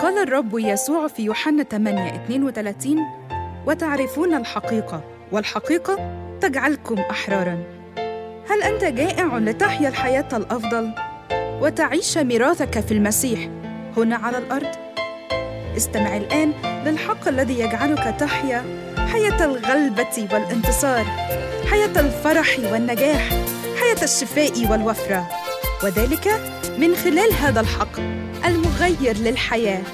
قال الرب يسوع في يوحنا 8 32 وتعرفون الحقيقة والحقيقة تجعلكم أحرارا هل أنت جائع لتحيا الحياة الأفضل وتعيش ميراثك في المسيح هنا على الأرض؟ استمع الآن للحق الذي يجعلك تحيا حياة الغلبة والانتصار حياة الفرح والنجاح حياة الشفاء والوفرة وذلك من خلال هذا الحق المغير للحياه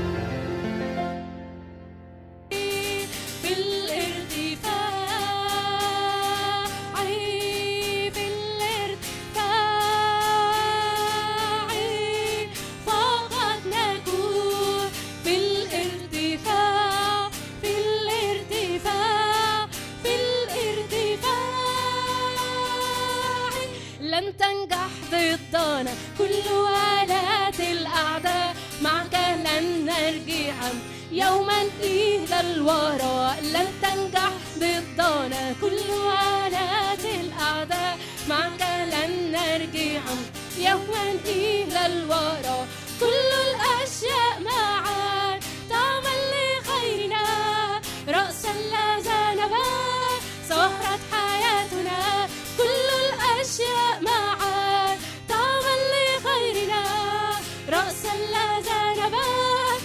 يوما إلى الوراء لن تنجح ضدنا كل آلات الأعداء معك لن نرجع يوما إلى الوراء كل الأشياء معا تعمل لخيرنا رأسا لا زنبا سهرت حياتنا كل الأشياء معا تعمل لخيرنا رأسا لا زنبا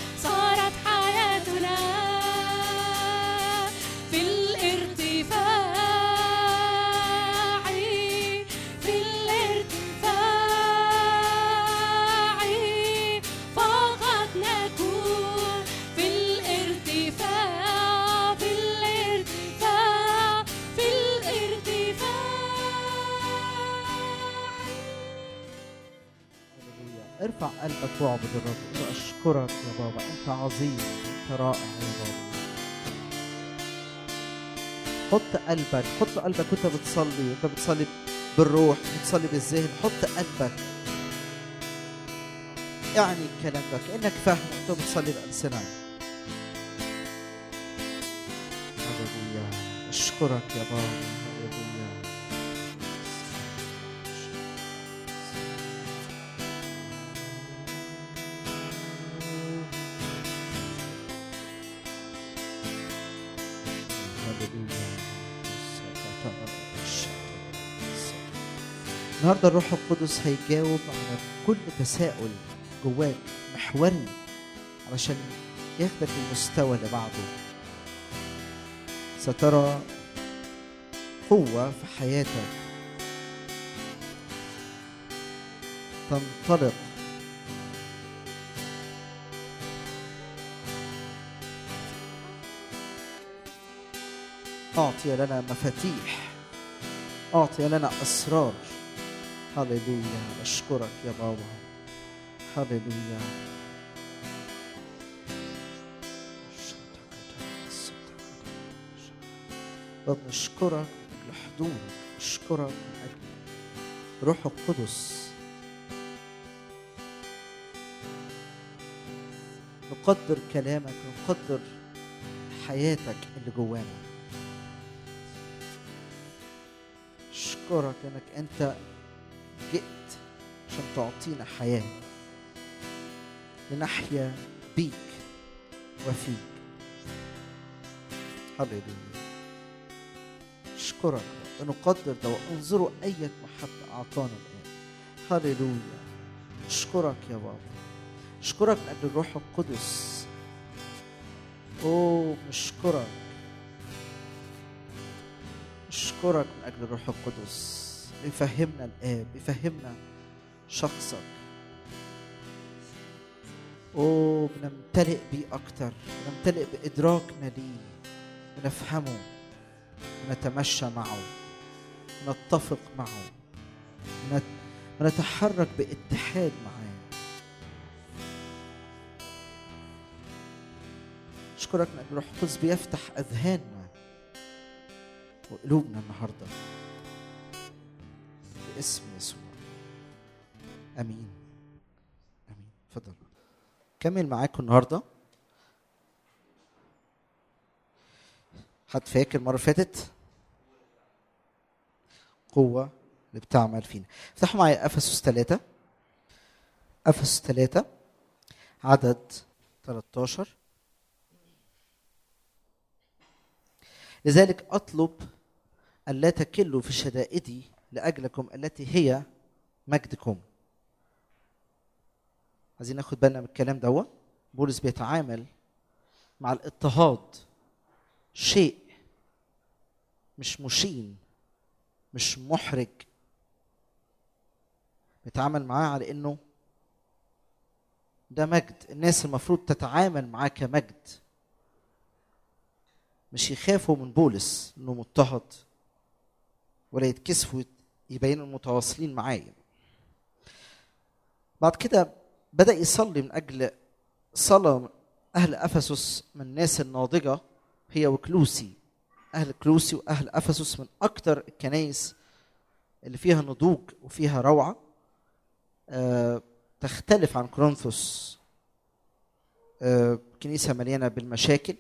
ارفع قلبك واعبد الرب اشكرك يا بابا انت عظيم انت رائع يا بابا حط قلبك حط قلبك وانت بتصلي وانت بتصلي بالروح بتصلي بالذهن حط قلبك اعني الكلام ده كانك فاهم وانت بتصلي بألسنة هللويا اشكرك يا بابا النهارده الروح القدس هيجاوب على كل تساؤل جواك محوري علشان ياخدك المستوى اللي بعده سترى قوة في حياتك تنطلق أعطي لنا مفاتيح أعطي لنا أسرار هللويا أشكرك يا بابا هللويا رب نشكرك من أجل حضورك نشكرك من أجل روح القدس نقدر كلامك نقدر حياتك اللي جوانا اشكرك انك انت جئت عشان تعطينا حياة لنحيا بيك وفيك هللويا اشكرك ونقدر ده وانظروا أية محبة أعطانا الآن هللويا اشكرك يا بابا اشكرك من أجل الروح القدس اوه نشكرك اشكرك من أجل الروح القدس يفهمنا الآب يفهمنا شخصك أوه بنمتلئ بيه أكتر بنمتلئ بإدراكنا ليه بنفهمه ونتمشى معه نتفق معه ونتحرك باتحاد معاه أشكرك من أجل الروح القدس بيفتح أذهاننا وقلوبنا النهارده باسم يسوع امين امين اتفضل كمل معاكم النهارده حد فاكر المره اللي فاتت قوه اللي بتعمل فينا افتحوا معايا افسس ثلاثة افسس ثلاثة عدد 13 لذلك أطلب ألا تكلوا في شدائدي لأجلكم التي هي مجدكم عايزين ناخد بالنا من الكلام دوت بولس بيتعامل مع الاضطهاد شيء مش مشين مش محرج بيتعامل معاه على انه ده مجد الناس المفروض تتعامل معاه كمجد مش يخافوا من بولس انه مضطهد ولا يتكسفوا يبينوا متواصلين معايا بعد كده بدا يصلي من اجل صلاه اهل افسس من الناس الناضجه هي وكلوسي اهل كلوسي واهل افسس من اكثر الكنائس اللي فيها نضوج وفيها روعه آه، تختلف عن كورنثوس آه، كنيسه مليانه بالمشاكل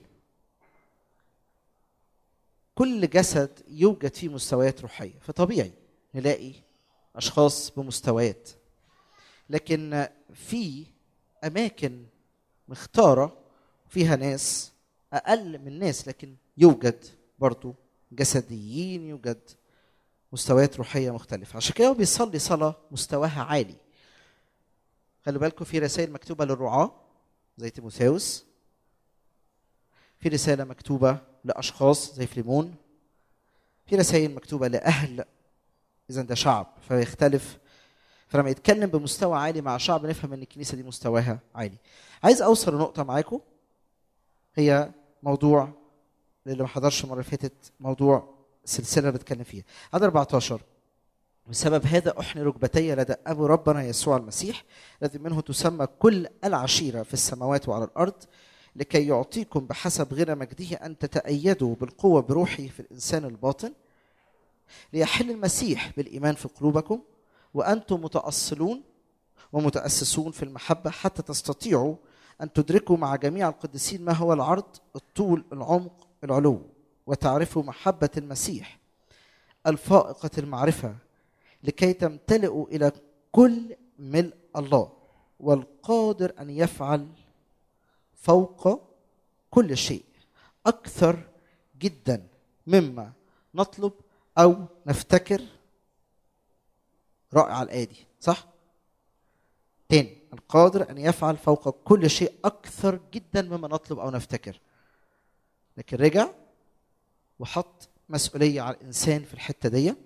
كل جسد يوجد فيه مستويات روحيه فطبيعي نلاقي اشخاص بمستويات لكن في اماكن مختاره فيها ناس اقل من ناس لكن يوجد برضو جسديين يوجد مستويات روحيه مختلفه عشان كده هو بيصلي صلاه مستواها عالي خلي بالكم في رسائل مكتوبه للرعاه زي تيموثاوس في رساله مكتوبه لاشخاص زي فليمون في رسائل مكتوبه لاهل اذا ده شعب فيختلف فلما يتكلم بمستوى عالي مع شعب نفهم ان الكنيسه دي مستواها عالي عايز اوصل لنقطه معاكم هي موضوع للي ما حضرش المره اللي فاتت موضوع سلسله بتكلم فيها عدد 14 بسبب هذا احني ركبتي لدى ابو ربنا يسوع المسيح الذي منه تسمى كل العشيره في السماوات وعلى الارض لكي يعطيكم بحسب غنى مجده ان تتايدوا بالقوه بروحه في الانسان الباطن ليحل المسيح بالايمان في قلوبكم وانتم متاصلون ومتاسسون في المحبه حتى تستطيعوا ان تدركوا مع جميع القديسين ما هو العرض الطول العمق العلو وتعرفوا محبه المسيح الفائقه المعرفه لكي تمتلئوا الى كل ملء الله والقادر ان يفعل فوق كل شيء اكثر جدا مما نطلب او نفتكر رائعه الايه دي صح تاني القادر ان يفعل فوق كل شيء اكثر جدا مما نطلب او نفتكر لكن رجع وحط مسؤوليه على الانسان في الحته دي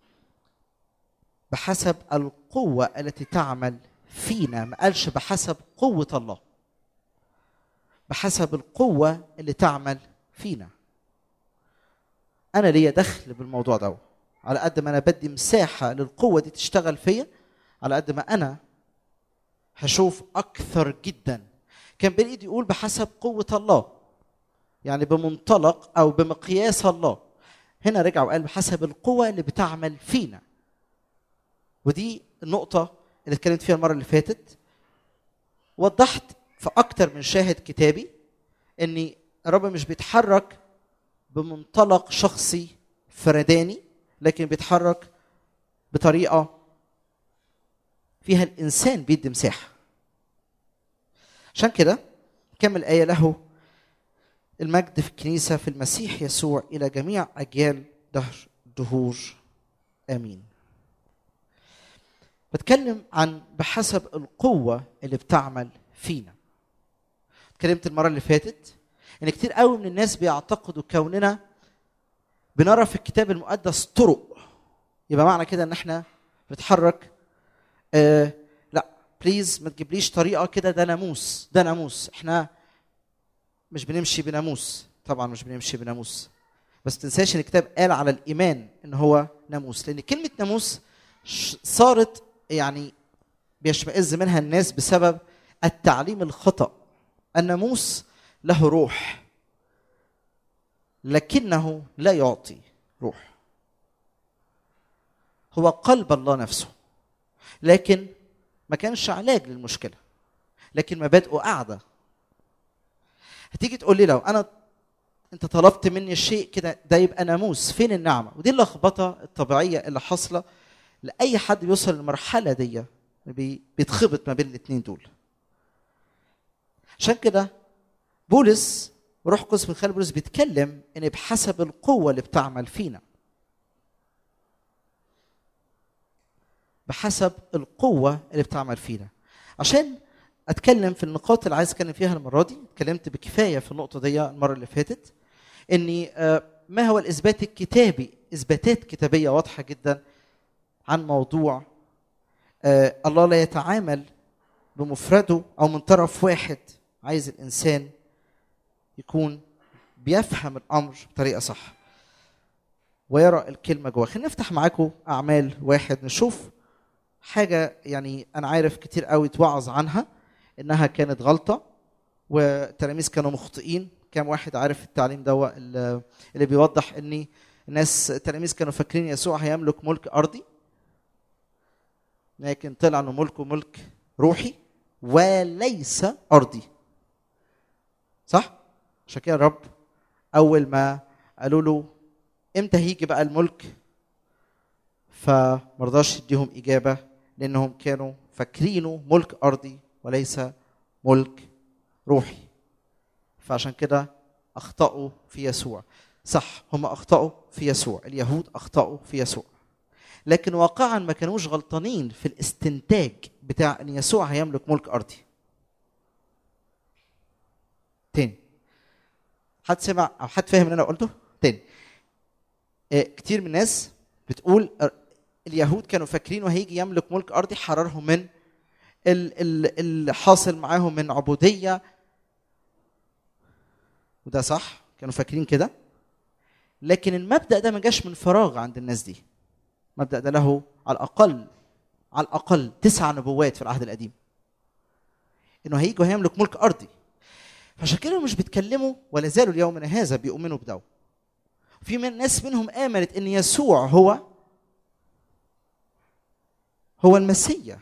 بحسب القوه التي تعمل فينا ما قالش بحسب قوه الله بحسب القوه اللي تعمل فينا انا ليا دخل بالموضوع ده على قد ما انا بدي مساحه للقوه دي تشتغل فيا على قد ما انا هشوف اكثر جدا كان بالايد يقول بحسب قوه الله يعني بمنطلق او بمقياس الله هنا رجع وقال بحسب القوه اللي بتعمل فينا ودي النقطه اللي اتكلمت فيها المره اللي فاتت وضحت في اكتر من شاهد كتابي ان الرب مش بيتحرك بمنطلق شخصي فرداني لكن بيتحرك بطريقه فيها الانسان بيدي مساحه عشان كده كمل الايه له المجد في الكنيسه في المسيح يسوع الى جميع اجيال دهر دهور امين بتكلم عن بحسب القوه اللي بتعمل فينا اتكلمت المره اللي فاتت ان كتير قوي من الناس بيعتقدوا كوننا بنرى في الكتاب المقدس طرق يبقى معنى كده ان احنا بنتحرك آه لا بليز ما تجيبليش طريقه كده ده ناموس ده ناموس احنا مش بنمشي بناموس طبعا مش بنمشي بناموس بس تنساش ان الكتاب قال على الايمان ان هو ناموس لان كلمه ناموس صارت يعني بيشمئز منها الناس بسبب التعليم الخطا الناموس له روح لكنه لا يعطي روح هو قلب الله نفسه لكن ما كانش علاج للمشكله لكن مبادئه قاعده هتيجي تقول لي لو انا انت طلبت مني الشيء كده ده يبقى ناموس فين النعمه ودي اللخبطه الطبيعيه اللي حاصله لاي حد بيوصل للمرحله دي بيتخبط ما بين الاثنين دول عشان كده بولس وروح القدس من خلال بولس بيتكلم ان بحسب القوه اللي بتعمل فينا بحسب القوه اللي بتعمل فينا عشان اتكلم في النقاط اللي عايز اتكلم فيها المره دي اتكلمت بكفايه في النقطه دي المره اللي فاتت اني آه، ما هو الاثبات الكتابي اثباتات كتابيه واضحه جدا عن موضوع آه، الله لا يتعامل بمفرده او من طرف واحد عايز الانسان يكون بيفهم الامر بطريقه صح ويرى الكلمه جوه خلينا نفتح معاكم اعمال واحد نشوف حاجه يعني انا عارف كتير قوي اتوعظ عنها انها كانت غلطه والتلاميذ كانوا مخطئين كام واحد عارف التعليم ده اللي بيوضح ان الناس التلاميذ كانوا فاكرين يسوع هيملك ملك ارضي لكن طلع انه ملكه ملك روحي وليس ارضي صح عشان كده الرب اول ما قالوا له امتى هيجي بقى الملك فمرضاش يديهم اجابه لانهم كانوا فاكرينه ملك ارضي وليس ملك روحي فعشان كده اخطاوا في يسوع صح هم اخطاوا في يسوع اليهود اخطاوا في يسوع لكن واقعا ما كانوش غلطانين في الاستنتاج بتاع ان يسوع هيملك ملك ارضي تاني حد سمع او حد فاهم اللي انا قلته تاني آه، كتير من الناس بتقول آه، اليهود كانوا فاكرين وهيجي يملك ملك ارضي حررهم من ال- ال- اللي حاصل معاهم من عبوديه وده صح كانوا فاكرين كده لكن المبدا ده ما جاش من فراغ عند الناس دي المبدا ده له على الاقل على الاقل تسع نبوات في العهد القديم انه هيجي وهيملك ملك ارضي فعشان كده مش بيتكلموا ولا زالوا اليوم هذا بيؤمنوا بده في من ناس منهم امنت ان يسوع هو هو المسيا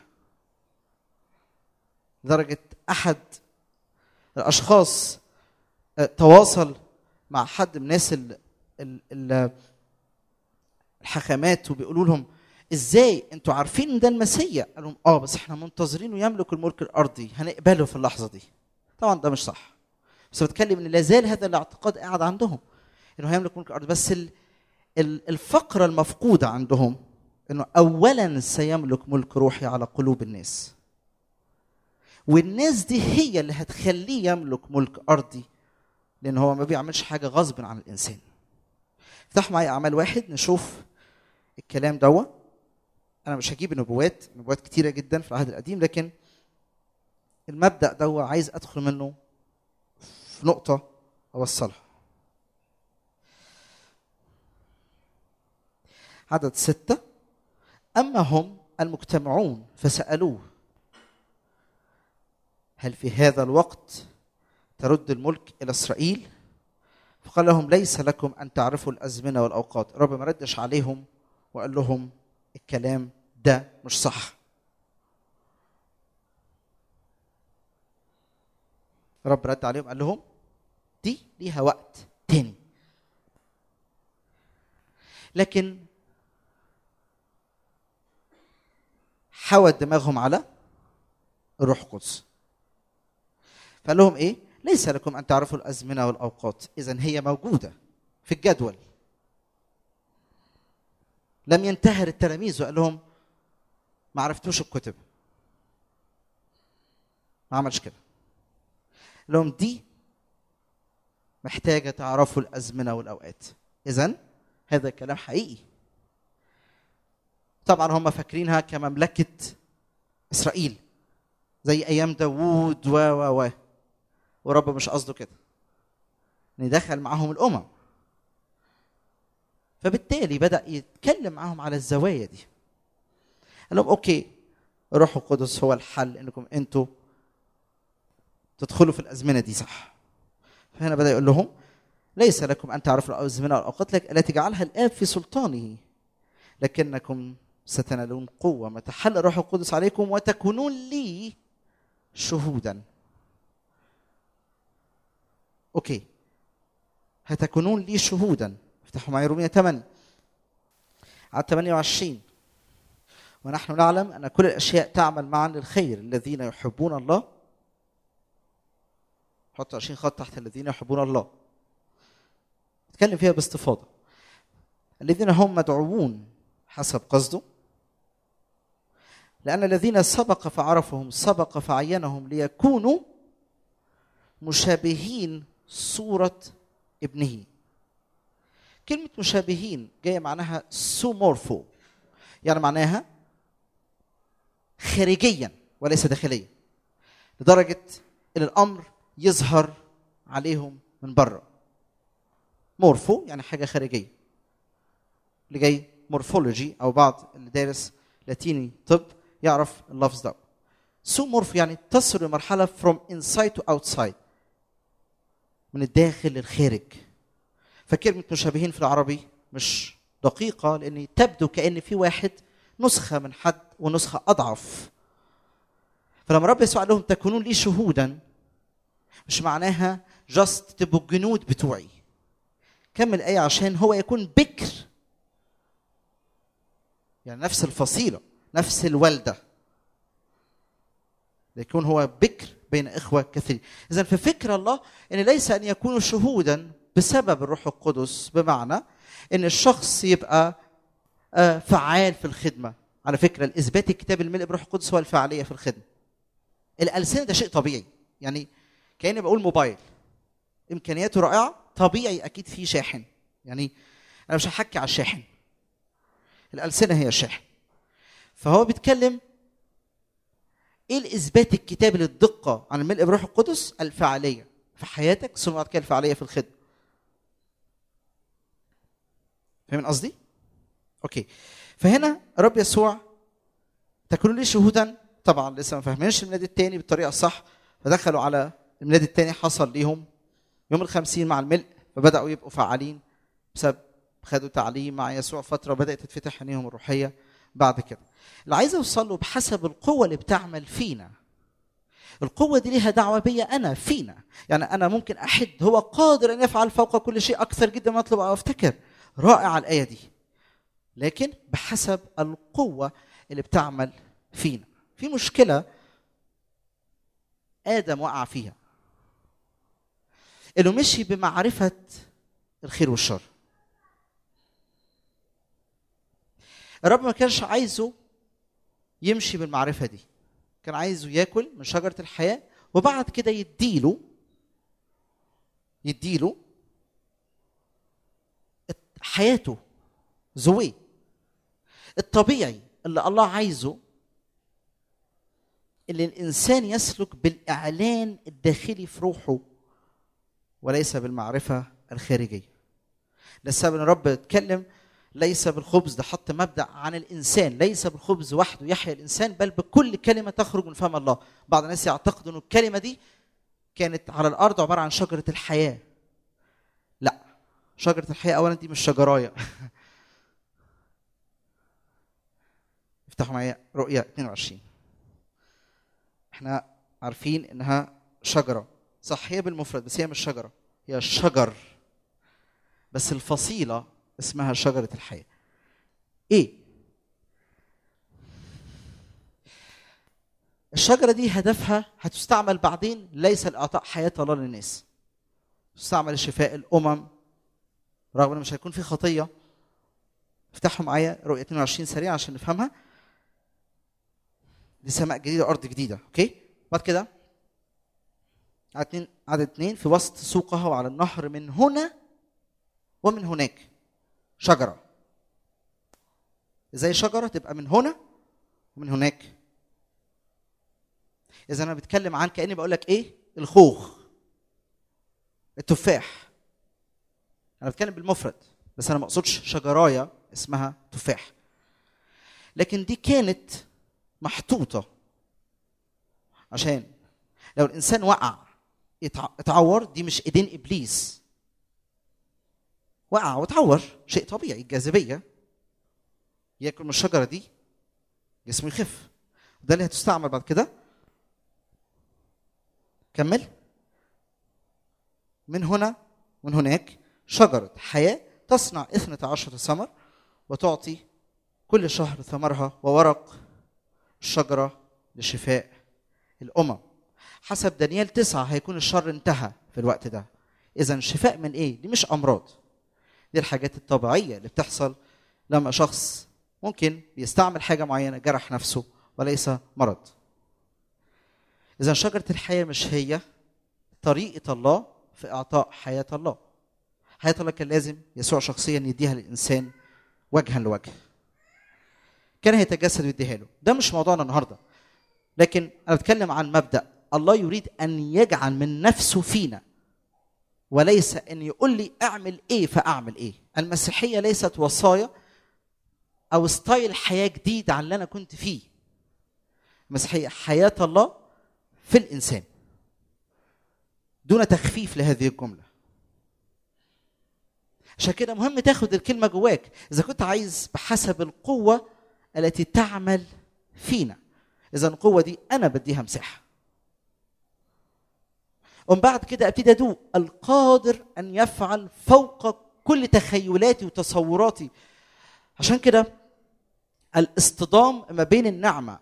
لدرجه احد الاشخاص آه، تواصل مع حد من الناس ال- ال- ال- الحكمات وبيقولوا لهم ازاي انتوا عارفين ان ده المسيا قال لهم اه بس احنا منتظرينه يملك الملك الارضي هنقبله في اللحظه دي طبعا ده مش صح بس بتكلم ان لا زال هذا الاعتقاد قاعد عندهم انه هيملك ملك الارض بس ال- ال- الفقره المفقوده عندهم انه اولا سيملك ملك روحي على قلوب الناس والناس دي هي اللي هتخليه يملك ملك ارضي لان هو ما بيعملش حاجه غصب عن الانسان افتحوا معايا اعمال واحد نشوف الكلام دوا انا مش هجيب نبوات نبوات كتيره جدا في العهد القديم لكن المبدا دوا عايز ادخل منه في نقطه اوصلها عدد ستة أما هم المجتمعون فسألوه هل في هذا الوقت ترد الملك إلى إسرائيل فقال لهم ليس لكم أن تعرفوا الأزمنة والأوقات الرب ما ردش عليهم وقال لهم الكلام ده مش صح الرب رد عليهم قال لهم دي ليها وقت تاني لكن حوت دماغهم على الروح القدس فقال لهم ايه ليس لكم ان تعرفوا الازمنه والاوقات اذا هي موجوده في الجدول لم ينتهر التلاميذ وقال لهم ما عرفتوش الكتب ما عملش كده قال لهم دي محتاجه تعرفوا الازمنه والاوقات اذا هذا كلام حقيقي طبعا هم فاكرينها كمملكه اسرائيل زي ايام داوود و و و ورب مش قصده كده ان دخل معاهم الامم فبالتالي بدا يتكلم معاهم على الزوايا دي قال لهم اوكي الروح القدس هو الحل انكم انتوا تدخلوا في الازمنه دي صح فهنا بدا يقول لهم ليس لكم ان تعرفوا الازمنه والاوقات لك- التي جعلها الاب في سلطانه لكنكم ستنالون قوه متى حل الروح القدس عليكم وتكونون لي شهودا اوكي هتكونون لي شهودا افتحوا معي رومية 8 على 28 ونحن نعلم ان كل الاشياء تعمل معا للخير الذين يحبون الله حط 20 خط تحت الذين يحبون الله اتكلم فيها باستفاضه الذين هم مدعوون حسب قصده لأن الذين سبق فعرفهم سبق فعينهم ليكونوا مشابهين صورة ابنه كلمة مشابهين جاية معناها سومورفو يعني معناها خارجيا وليس داخليا لدرجة ان الامر يظهر عليهم من بره مورفو يعني حاجة خارجية اللي جاي مورفولوجي او بعض اللي دارس لاتيني طب يعرف اللفظ ده سو مورفو يعني تصل لمرحلة from inside to outside من الداخل للخارج فكلمة مشابهين في العربي مش دقيقة لأن تبدو كأن في واحد نسخة من حد ونسخة أضعف فلما رب يسوع قال لهم تكونون لي شهودا مش معناها جاست تبقوا الجنود بتوعي كمل الآية عشان هو يكون بكر يعني نفس الفصيلة نفس الوالدة يكون هو بكر بين إخوة كثير إذا في فكر الله أن ليس أن يكونوا شهودا بسبب الروح القدس بمعنى أن الشخص يبقى آه، فعال في الخدمة على فكرة الإثبات الكتاب الملء بروح القدس هو الفعالية في الخدمة الألسنة ده شيء طبيعي يعني كأني بقول موبايل إمكانياته رائعة طبيعي أكيد فيه شاحن يعني أنا مش هحكي على الشاحن الألسنة هي الشاحن فهو بيتكلم ايه الاثبات الكتابي للدقه عن الملء بروح القدس الفعاليه في حياتك ثم بعد كده الفعاليه في الخدمه فاهمين قصدي اوكي فهنا رب يسوع تكونوا لي شهودا طبعا لسه ما فاهمينش الميلاد الثاني بالطريقه الصح فدخلوا على الميلاد الثاني حصل ليهم يوم الخمسين مع الملء فبداوا يبقوا فعالين بسبب خدوا تعليم مع يسوع فتره بدات تتفتح عينيهم الروحيه بعد كده اللي عايز اوصل له بحسب القوه اللي بتعمل فينا القوة دي ليها دعوة بيا أنا فينا يعني أنا ممكن أحد هو قادر أن يفعل فوق كل شيء أكثر جدا ما أطلب أو أفتكر رائعة الآية دي لكن بحسب القوة اللي بتعمل فينا في مشكلة آدم وقع فيها إنه مشي بمعرفة الخير والشر الرب ما كانش عايزه يمشي بالمعرفة دي كان عايزه ياكل من شجرة الحياة وبعد كده يديله يديله حياته زوي الطبيعي اللي الله عايزه اللي الانسان يسلك بالاعلان الداخلي في روحه وليس بالمعرفه الخارجيه ده السبب ان الرب اتكلم ليس بالخبز ده حط مبدا عن الانسان ليس بالخبز وحده يحيا الانسان بل بكل كلمه تخرج من فم الله بعض الناس يعتقدوا ان الكلمه دي كانت على الارض عباره عن شجره الحياه لا شجره الحياه اولا دي مش شجرايه افتحوا معايا رؤيا 22 احنا عارفين انها شجره صح هي بالمفرد بس هي مش شجره هي شجر بس الفصيله اسمها شجره الحياه ايه الشجره دي هدفها هتستعمل بعدين ليس لاعطاء حياه الله للناس تستعمل لشفاء الامم رغم ان مش هيكون في خطيه افتحوا معايا رؤيه 22 سريعا عشان نفهمها دي سماء جديده وارض جديده اوكي بعد كده عدد اتنين عدد اتنين في وسط سوقها وعلى النهر من هنا ومن هناك شجره زي شجره تبقى من هنا ومن هناك اذا انا بتكلم عن كاني بقول لك ايه الخوخ التفاح انا بتكلم بالمفرد بس انا ما اقصدش شجرايه اسمها تفاح لكن دي كانت محطوطه عشان لو الانسان وقع يتع- اتعور دي مش ايدين ابليس وقع واتعور شيء طبيعي الجاذبيه ياكل من الشجره دي جسمه يخف ده اللي هتستعمل بعد كده كمل من هنا من هناك شجرة حياة تصنع اثنة عشرة ثمر وتعطي كل شهر ثمرها وورق الشجرة لشفاء الأمم حسب دانيال تسعة هيكون الشر انتهى في الوقت ده اذا شفاء من ايه دي مش امراض دي الحاجات الطبيعيه اللي بتحصل لما شخص ممكن بيستعمل حاجه معينه جرح نفسه وليس مرض اذا شجره الحياه مش هي طريقه الله في اعطاء حياه الله حياه الله كان لازم يسوع شخصيا يديها للانسان وجها لوجه كان هيتجسد ويديها له ده مش موضوعنا النهارده لكن انا بتكلم عن مبدا الله يريد ان يجعل من نفسه فينا وليس ان يقول لي اعمل ايه فاعمل ايه المسيحيه ليست وصايا او ستايل حياه جديد عن اللي انا كنت فيه المسيحيه حياه الله في الانسان دون تخفيف لهذه الجمله عشان كده مهم تاخد الكلمه جواك اذا كنت عايز بحسب القوه التي تعمل فينا اذا القوه دي انا بديها مساحه ومن بعد كده ابتدي ادوق القادر ان يفعل فوق كل تخيلاتي وتصوراتي عشان كده الاصطدام ما بين النعمه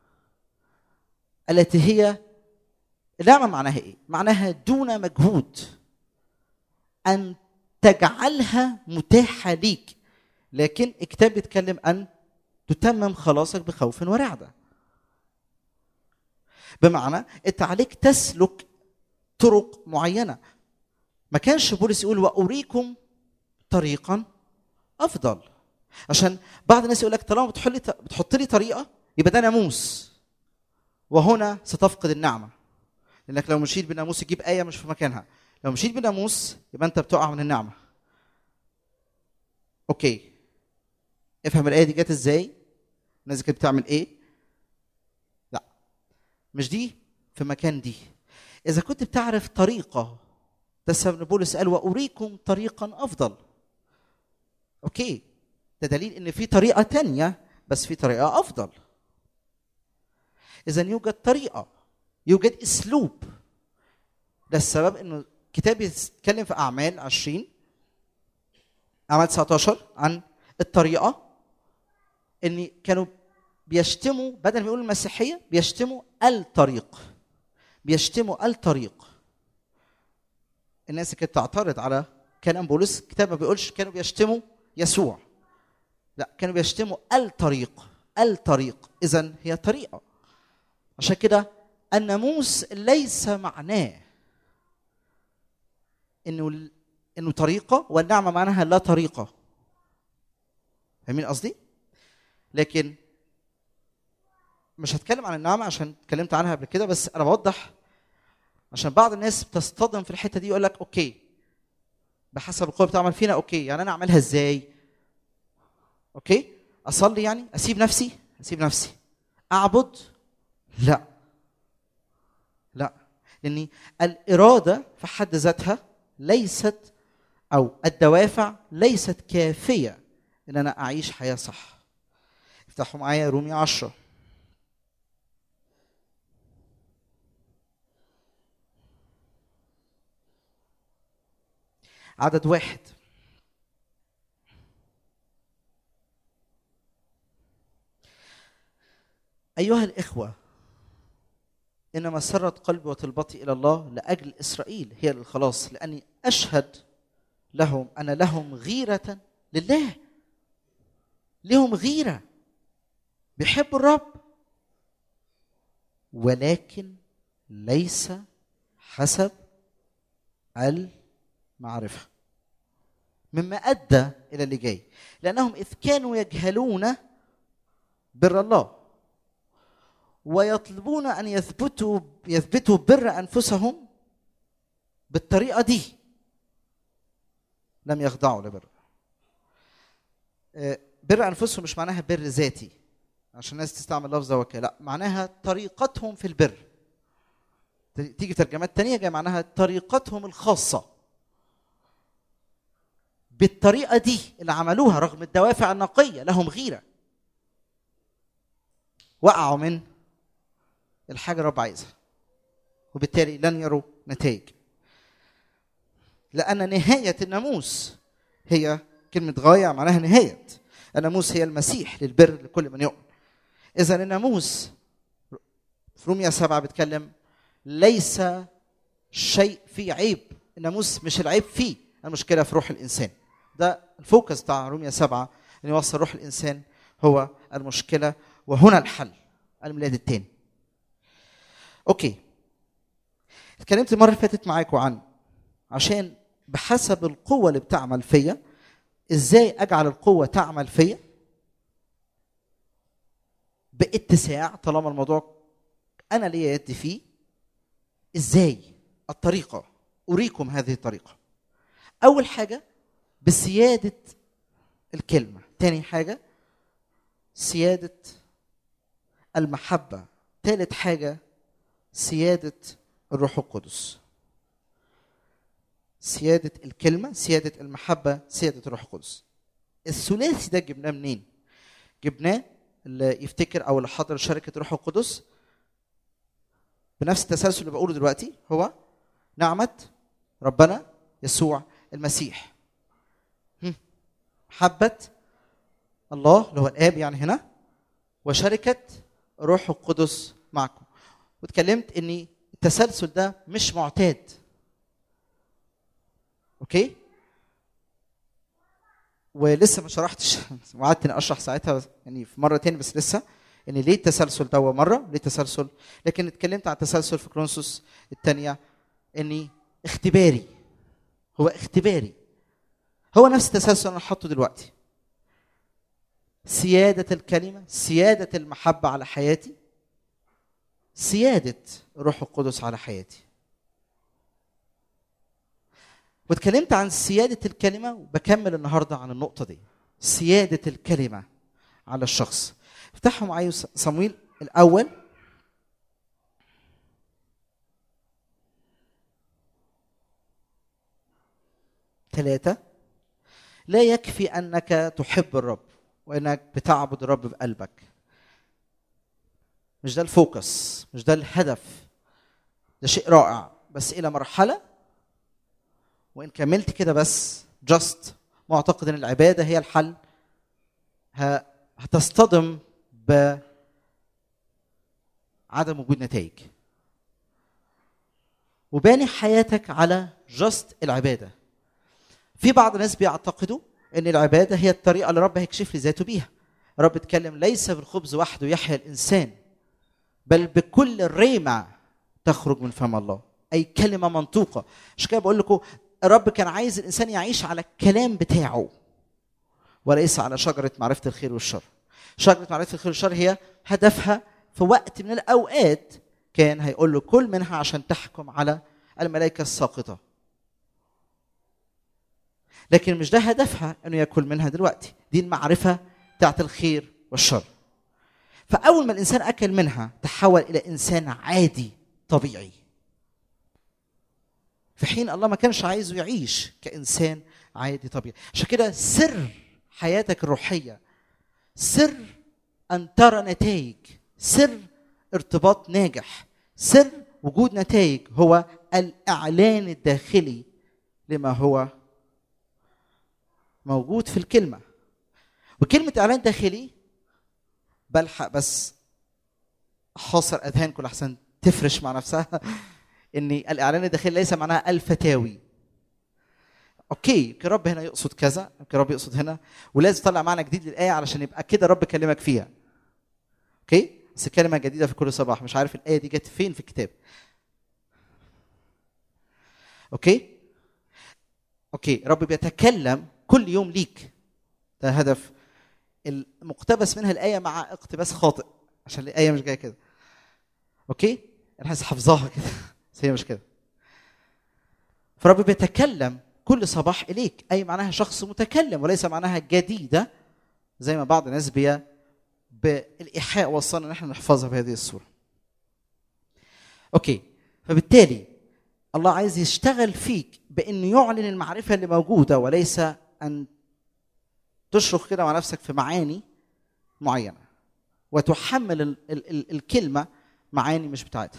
التي هي النعمه معناها ايه معناها دون مجهود ان تجعلها متاحه ليك لكن الكتاب بيتكلم ان تتمم خلاصك بخوف ورعده بمعنى انت عليك تسلك طرق معينه ما كانش بولس يقول واريكم طريقا افضل عشان بعض الناس يقول لك طالما بتحط لي بتحط لي طريقه يبقى ده ناموس وهنا ستفقد النعمه لانك لو مشيت بناموس تجيب ايه مش في مكانها لو مشيت بناموس يبقى انت بتقع من النعمه اوكي افهم الايه دي جت ازاي الناس كانت بتعمل ايه لا مش دي في مكان دي اذا كنت بتعرف طريقه ده السبب ان بولس قال واريكم طريقا افضل اوكي ده دليل ان في طريقه تانية بس في طريقه افضل اذا يوجد طريقه يوجد اسلوب ده السبب انه الكتاب يتكلم في اعمال 20 اعمال 19 عن الطريقه ان كانوا بيشتموا بدل ما يقولوا المسيحيه بيشتموا الطريق بيشتموا الطريق الناس اللي كانت تعترض على كلام بولس الكتاب ما بيقولش كانوا بيشتموا يسوع لا كانوا بيشتموا الطريق الطريق اذا هي طريقه عشان كده الناموس ليس معناه انه انه طريقه والنعمه معناها لا طريقه فاهمين قصدي لكن مش هتكلم عن النعمه عشان اتكلمت عنها قبل كده بس انا بوضح عشان بعض الناس بتصطدم في الحته دي يقول لك اوكي بحسب القوه بتعمل فينا اوكي يعني انا اعملها ازاي اوكي اصلي يعني اسيب نفسي اسيب نفسي اعبد لا لا لاني الاراده في حد ذاتها ليست او الدوافع ليست كافيه ان انا اعيش حياه صح افتحوا معايا رومي عشرة عدد واحد أيها الإخوة إن مسرة قلبي وطلبتي إلى الله لأجل إسرائيل هي للخلاص لأني أشهد لهم أن لهم غيرة لله لهم غيرة بيحبوا الرب ولكن ليس حسب المعرفة مما أدى إلى اللي جاي لأنهم إذ كانوا يجهلون بر الله ويطلبون ان يثبتوا يثبتوا بر انفسهم بالطريقه دي لم يخضعوا لبر بر انفسهم مش معناها بر ذاتي عشان الناس تستعمل لفظ وكاله لا معناها طريقتهم في البر تيجي ترجمات تانية جاي معناها طريقتهم الخاصة بالطريقة دي اللي عملوها رغم الدوافع النقية لهم غيرة وقعوا من الحاجه رب عايزها وبالتالي لن يروا نتائج لان نهايه الناموس هي كلمه غايه معناها نهايه الناموس هي المسيح للبر لكل من يؤمن اذا الناموس في روميا سبعة بيتكلم ليس شيء فيه عيب الناموس مش العيب فيه المشكله في روح الانسان ده الفوكس بتاع رومية سبعة ان يوصل روح الانسان هو المشكله وهنا الحل الميلاد الثاني اوكي اتكلمت المره اللي فاتت معاكم عن عشان بحسب القوه اللي بتعمل فيا ازاي اجعل القوه تعمل فيا باتساع طالما الموضوع انا ليا يد فيه ازاي الطريقه اريكم هذه الطريقه اول حاجه بسياده الكلمه تاني حاجه سياده المحبه ثالث حاجه سياده الروح القدس سياده الكلمه سياده المحبه سياده الروح القدس الثلاثي ده جبناه منين جبناه اللي يفتكر او اللي حضر شركه الروح القدس بنفس التسلسل اللي بقوله دلوقتي هو نعمه ربنا يسوع المسيح هم. محبه الله اللي هو الاب يعني هنا وشركه روح القدس معكم واتكلمت ان التسلسل ده مش معتاد اوكي ولسه ما شرحتش وقعدت اني اشرح ساعتها يعني في مره تاني بس لسه ان ليه التسلسل ده مره ليه التسلسل لكن اتكلمت عن التسلسل في كرونسوس الثانيه اني اختباري هو اختباري هو نفس التسلسل انا حاطه دلوقتي سيادة الكلمة سيادة المحبة على حياتي سيادة الروح القدس على حياتي واتكلمت عن سيادة الكلمة وبكمل النهاردة عن النقطة دي سيادة الكلمة على الشخص افتحوا معايا صمويل الأول ثلاثة لا يكفي أنك تحب الرب وأنك بتعبد الرب بقلبك مش ده الفوكس مش ده الهدف ده شيء رائع بس إلى مرحلة وان كملت كده بس جاست معتقد ان العباده هي الحل ه- هتصطدم ب عدم وجود نتائج وباني حياتك على جاست العباده في بعض الناس بيعتقدوا ان العباده هي الطريقه اللي رب هيكشف لي ذاته بيها رب اتكلم ليس بالخبز وحده يحيا الانسان بل بكل الريمة تخرج من فم الله اي كلمه منطوقه عشان كده بقول لكم الرب كان عايز الانسان يعيش على الكلام بتاعه وليس على شجره معرفه الخير والشر شجره معرفه الخير والشر هي هدفها في وقت من الاوقات كان هيقول له كل منها عشان تحكم على الملائكه الساقطه لكن مش ده هدفها انه ياكل منها دلوقتي دي المعرفه بتاعت الخير والشر فاول ما الانسان اكل منها تحول الى انسان عادي طبيعي في حين الله ما كانش عايزه يعيش كانسان عادي طبيعي عشان كده سر حياتك الروحيه سر ان ترى نتائج سر ارتباط ناجح سر وجود نتائج هو الاعلان الداخلي لما هو موجود في الكلمه وكلمه اعلان داخلي بلحق بس حاصر اذهانكم لحسن تفرش مع نفسها ان الاعلان الداخلي ليس معناها الفتاوي اوكي يمكن رب هنا يقصد كذا يمكن رب يقصد هنا ولازم تطلع معنى جديد للايه علشان يبقى كده رب كلمك فيها اوكي بس كلمه جديده في كل صباح مش عارف الايه دي جت فين في الكتاب اوكي اوكي رب بيتكلم كل يوم ليك ده هدف المقتبس منها الايه مع اقتباس خاطئ عشان الايه مش جايه كده اوكي انا حاسس حافظاها كده بس هي مش كده فرب بيتكلم كل صباح اليك اي معناها شخص متكلم وليس معناها جديده زي ما بعض الناس بي بالايحاء وصلنا ان احنا نحفظها بهذه الصوره اوكي فبالتالي الله عايز يشتغل فيك بانه يعلن المعرفه اللي موجوده وليس ان تشرخ كده مع نفسك في معاني معينه وتحمل ال ال ال الكلمه معاني مش بتاعتها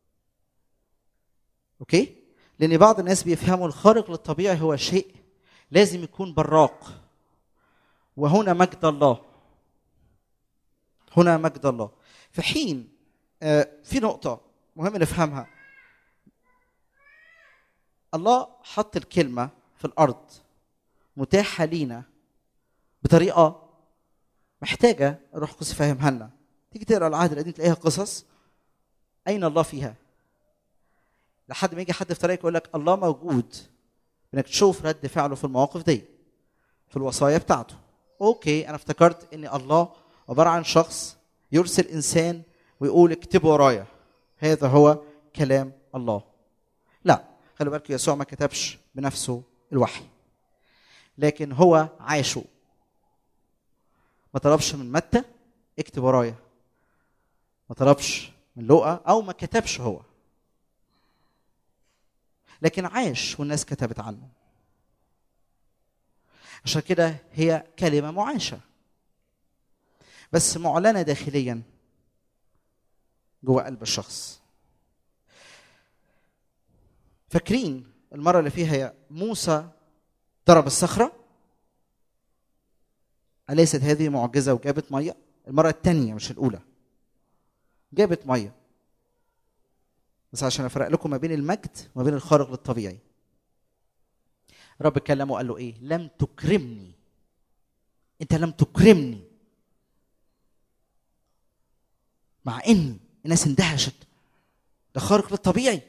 اوكي لان بعض الناس بيفهموا الخارق للطبيعي هو شيء لازم يكون براق وهنا مجد الله هنا مجد الله في حين آه، في نقطه مهم نفهمها الله حط الكلمه في الارض متاحه لينا بطريقه محتاجه الروح القدس يفهمها لنا تيجي تقرا العهد القديم تلاقيها قصص اين الله فيها لحد ما يجي حد في طريقك يقول لك الله موجود انك تشوف رد فعله في المواقف دي في الوصايا بتاعته اوكي انا افتكرت ان الله عباره عن شخص يرسل انسان ويقول اكتبوا ورايا هذا هو كلام الله لا خلي بالك يسوع ما كتبش بنفسه الوحي لكن هو عاشه ما طلبش من متى اكتب ورايا ما طلبش من لوقا او ما كتبش هو لكن عاش والناس كتبت عنه عشان كده هي كلمه معاشه بس معلنه داخليا جوه قلب الشخص فاكرين المره اللي فيها موسى ضرب الصخره أليست هذه معجزة وجابت مية؟ المرة الثانية مش الأولى. جابت مية. بس عشان أفرق لكم ما بين المجد وما بين الخارق للطبيعي. رب كلمه وقال له إيه؟ لم تكرمني. أنت لم تكرمني. مع إن الناس اندهشت. ده خارق للطبيعي.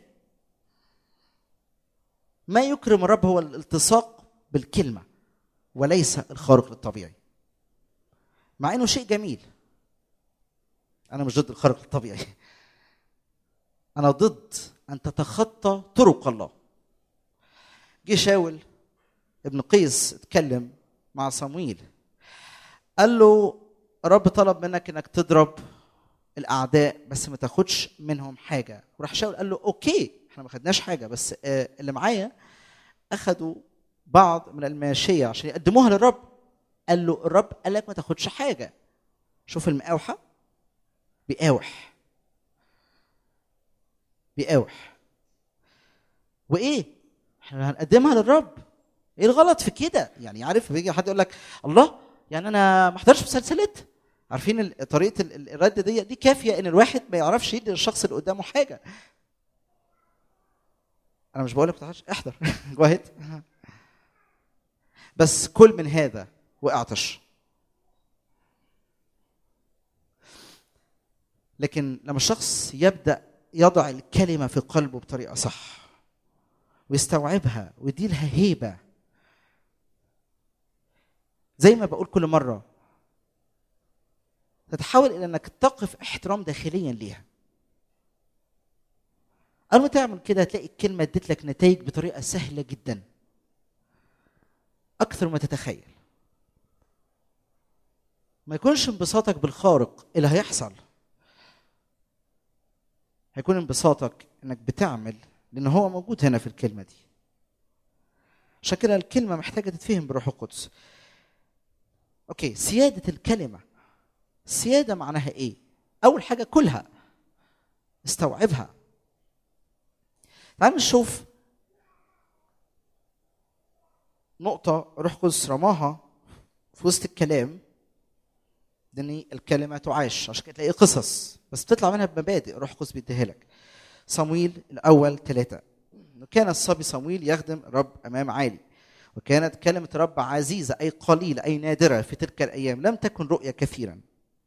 ما يكرم الرب هو الالتصاق بالكلمة وليس الخارق للطبيعي. مع انه شيء جميل انا مش ضد الخارق الطبيعي انا ضد ان تتخطى طرق الله جه شاول ابن قيس اتكلم مع صمويل قال له رب طلب منك انك تضرب الاعداء بس ما تاخدش منهم حاجه وراح شاول قال له اوكي احنا ما خدناش حاجه بس آه اللي معايا اخذوا بعض من الماشيه عشان يقدموها للرب قال له الرب قال لك ما تاخدش حاجه شوف المقاوحه بيقاوح بيقاوح وايه احنا هنقدمها للرب ايه الغلط في كده يعني عارف بيجي حد يقول لك الله يعني انا ما احضرش مسلسلات عارفين ال- طريقه ال- ال- الرد دي دي كافيه ان الواحد ما يعرفش يدي للشخص اللي قدامه حاجه انا مش بقول لك ما تحضرش احضر جوهد بس كل من هذا واعطش لكن لما الشخص يبدا يضع الكلمه في قلبه بطريقه صح ويستوعبها ويدي لها هيبه زي ما بقول كل مره تتحول الى انك تقف احترام داخليا ليها اول ما تعمل كده هتلاقي الكلمه ادت لك نتائج بطريقه سهله جدا اكثر ما تتخيل ما يكونش انبساطك بالخارق اللي هيحصل هيكون انبساطك انك بتعمل لان هو موجود هنا في الكلمه دي عشان كده الكلمه محتاجه تتفهم بروح القدس اوكي سياده الكلمه سياده معناها ايه اول حاجه كلها استوعبها تعال نشوف نقطة روح قدس رماها في وسط الكلام ان الكلمة تعاش عشان كده تلاقي قصص بس بتطلع منها بمبادئ روح قدس بيديها لك صمويل الأول ثلاثة كان الصبي صمويل يخدم الرب أمام عالي وكانت كلمة رب عزيزة أي قليلة أي نادرة في تلك الأيام لم تكن رؤية كثيرا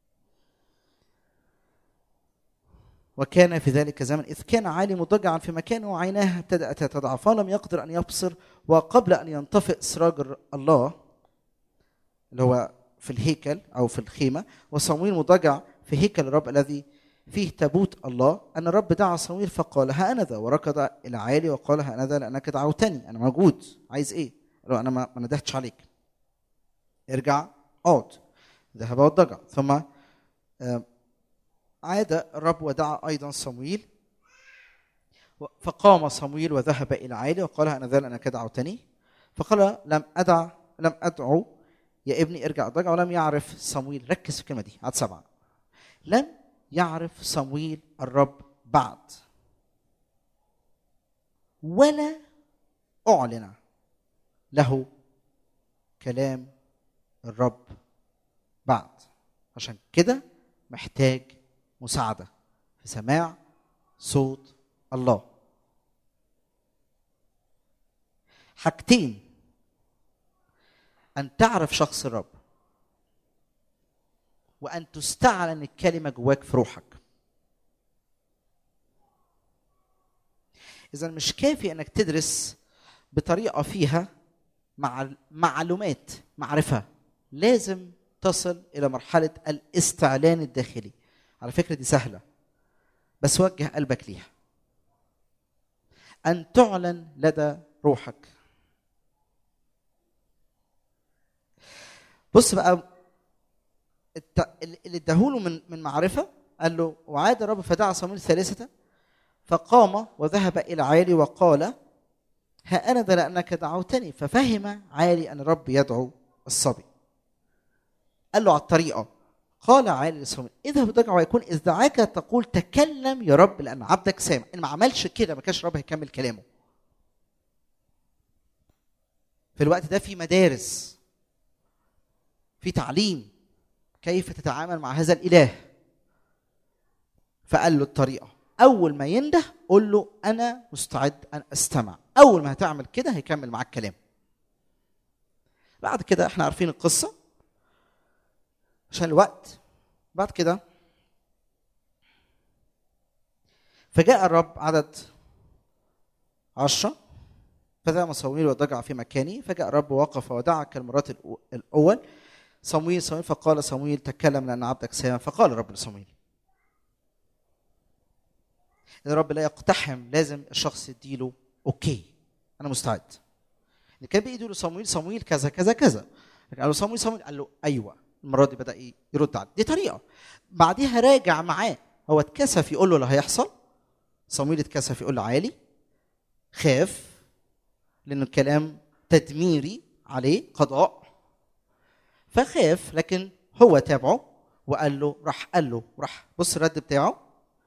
وكان في ذلك الزمن إذ كان عالي مضجعا في مكانه وعيناه ابتدأت تضعف فلم يقدر أن يبصر وقبل أن ينطفئ سراج الر- الله اللي هو في الهيكل أو في الخيمة وصمويل مضجع في هيكل الرب الذي فيه تابوت الله أن الرب دعا صمويل فقال ها أنا ذا وركض إلى عالي وقال ها أنا ذا لأنك دعوتني أنا موجود عايز إيه؟ قال له أنا ما ما ندهتش عليك ارجع اقعد ذهب وضجع ثم آه، عاد الرب ودعا ايضا صمويل و- فقام صمويل وذهب الى عالي وقال انا ذا لانك دعوتني فقال لم ادع لم ادعو يا ابني ارجع اضجع ولم يعرف صمويل ركز في الكلمه دي عدد سبعه لم يعرف صمويل الرب بعد ولا اعلن له كلام الرب بعد عشان كده محتاج مساعدة في سماع صوت الله حاجتين ان تعرف شخص الرب وان تستعلن الكلمه جواك في روحك اذا مش كافي انك تدرس بطريقه فيها مع معلومات معرفه لازم تصل الى مرحله الاستعلان الداخلي على فكره دي سهله بس وجه قلبك ليها ان تعلن لدى روحك بص بقى الت- اللي اداهوله من من معرفه قال له وعاد الرب فدعا صمويل ثالثه فقام وذهب الى عالي وقال ها انا ذا لانك دعوتني ففهم عالي ان الرب يدعو الصبي قال له على الطريقه قال عالي لصمويل اذهب ادعو ويكون اذ دعاك تقول تكلم يا رب لان عبدك سامع ان ما عملش كده ما كانش الرب هيكمل كلامه في الوقت ده في مدارس في تعليم كيف تتعامل مع هذا الاله فقال له الطريقه اول ما ينده قول له انا مستعد ان استمع اول ما هتعمل كده هيكمل معاك كلام بعد كده احنا عارفين القصه عشان الوقت بعد كده فجاء الرب عدد عشرة فذهب صمويل وضجع في مكانه فجاء الرب ووقف ودعا كالمرات الأو- الأول صمويل صمويل فقال صمويل تكلم لأن عبدك سامع فقال الرب لصمويل إن الرب لا يقتحم لازم الشخص يديله أوكي أنا مستعد اللي كان بيدوا له صمويل صمويل كذا كذا كذا قال له صمويل صمويل قال له أيوه المرة دي بدأ إيه يرد عليه دي طريقة بعديها راجع معاه هو اتكسف يقول له اللي هيحصل صمويل اتكسف يقول له عالي خاف لأنه الكلام تدميري عليه قضاء فخاف لكن هو تابعه وقال له راح قال له راح بص الرد بتاعه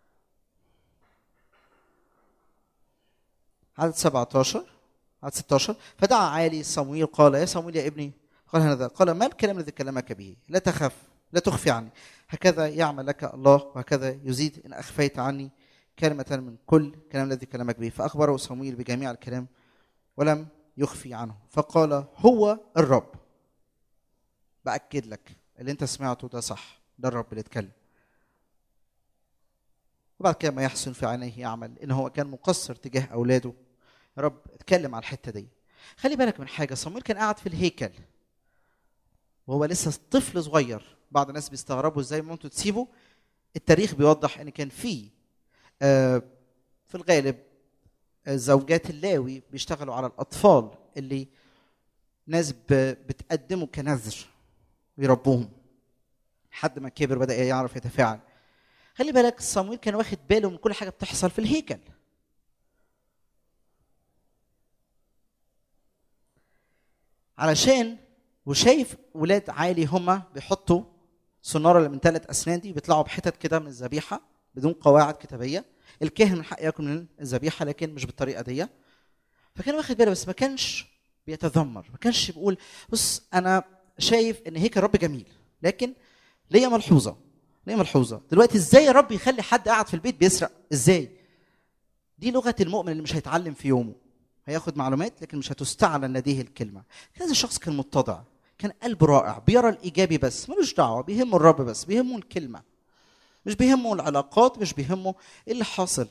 عدد 17 عدد 16 فدعا عالي صمويل قال يا صمويل يا ابني قال هذا قال ما الكلام الذي كلمك به لا تخف لا تخفي عني هكذا يعمل لك الله وهكذا يزيد ان اخفيت عني كلمة من كل كلام الذي كلمك به فأخبره صمويل بجميع الكلام ولم يخفي عنه فقال هو الرب بأكد لك اللي انت سمعته ده صح ده الرب اللي اتكلم وبعد كده ما يحسن في عينيه يعمل ان هو كان مقصر تجاه اولاده يا رب اتكلم على الحته دي خلي بالك من حاجه صمويل كان قاعد في الهيكل وهو لسه طفل صغير بعض الناس بيستغربوا ازاي ممكن تسيبه التاريخ بيوضح ان كان في آه، في الغالب آه، زوجات اللاوي بيشتغلوا على الاطفال اللي ناس ب- بتقدموا كنذر ويربوهم لحد ما كبر بدا يعرف يتفاعل خلي بالك صمويل كان واخد باله من كل حاجه بتحصل في الهيكل علشان وشايف ولاد عالي هما بيحطوا سناره اللي من ثلاث اسنان دي بيطلعوا بحتت كده من الذبيحه بدون قواعد كتابيه الكاهن من حق ياكل من الذبيحه لكن مش بالطريقه دي فكان واخد باله بس ما كانش بيتذمر ما كانش بيقول بص انا شايف ان هيك الرب جميل لكن ليا ملحوظه ليه ملحوظه دلوقتي ازاي يا رب يخلي حد قاعد في البيت بيسرق ازاي دي لغه المؤمن اللي مش هيتعلم في يومه هياخد معلومات لكن مش هتستعلن لديه الكلمه هذا الشخص كان متضع كان قلب رائع بيرى الايجابي بس ملوش دعوه بيهمه الرب بس بيهمه الكلمه مش بيهمه العلاقات مش بيهمه ايه اللي حاصل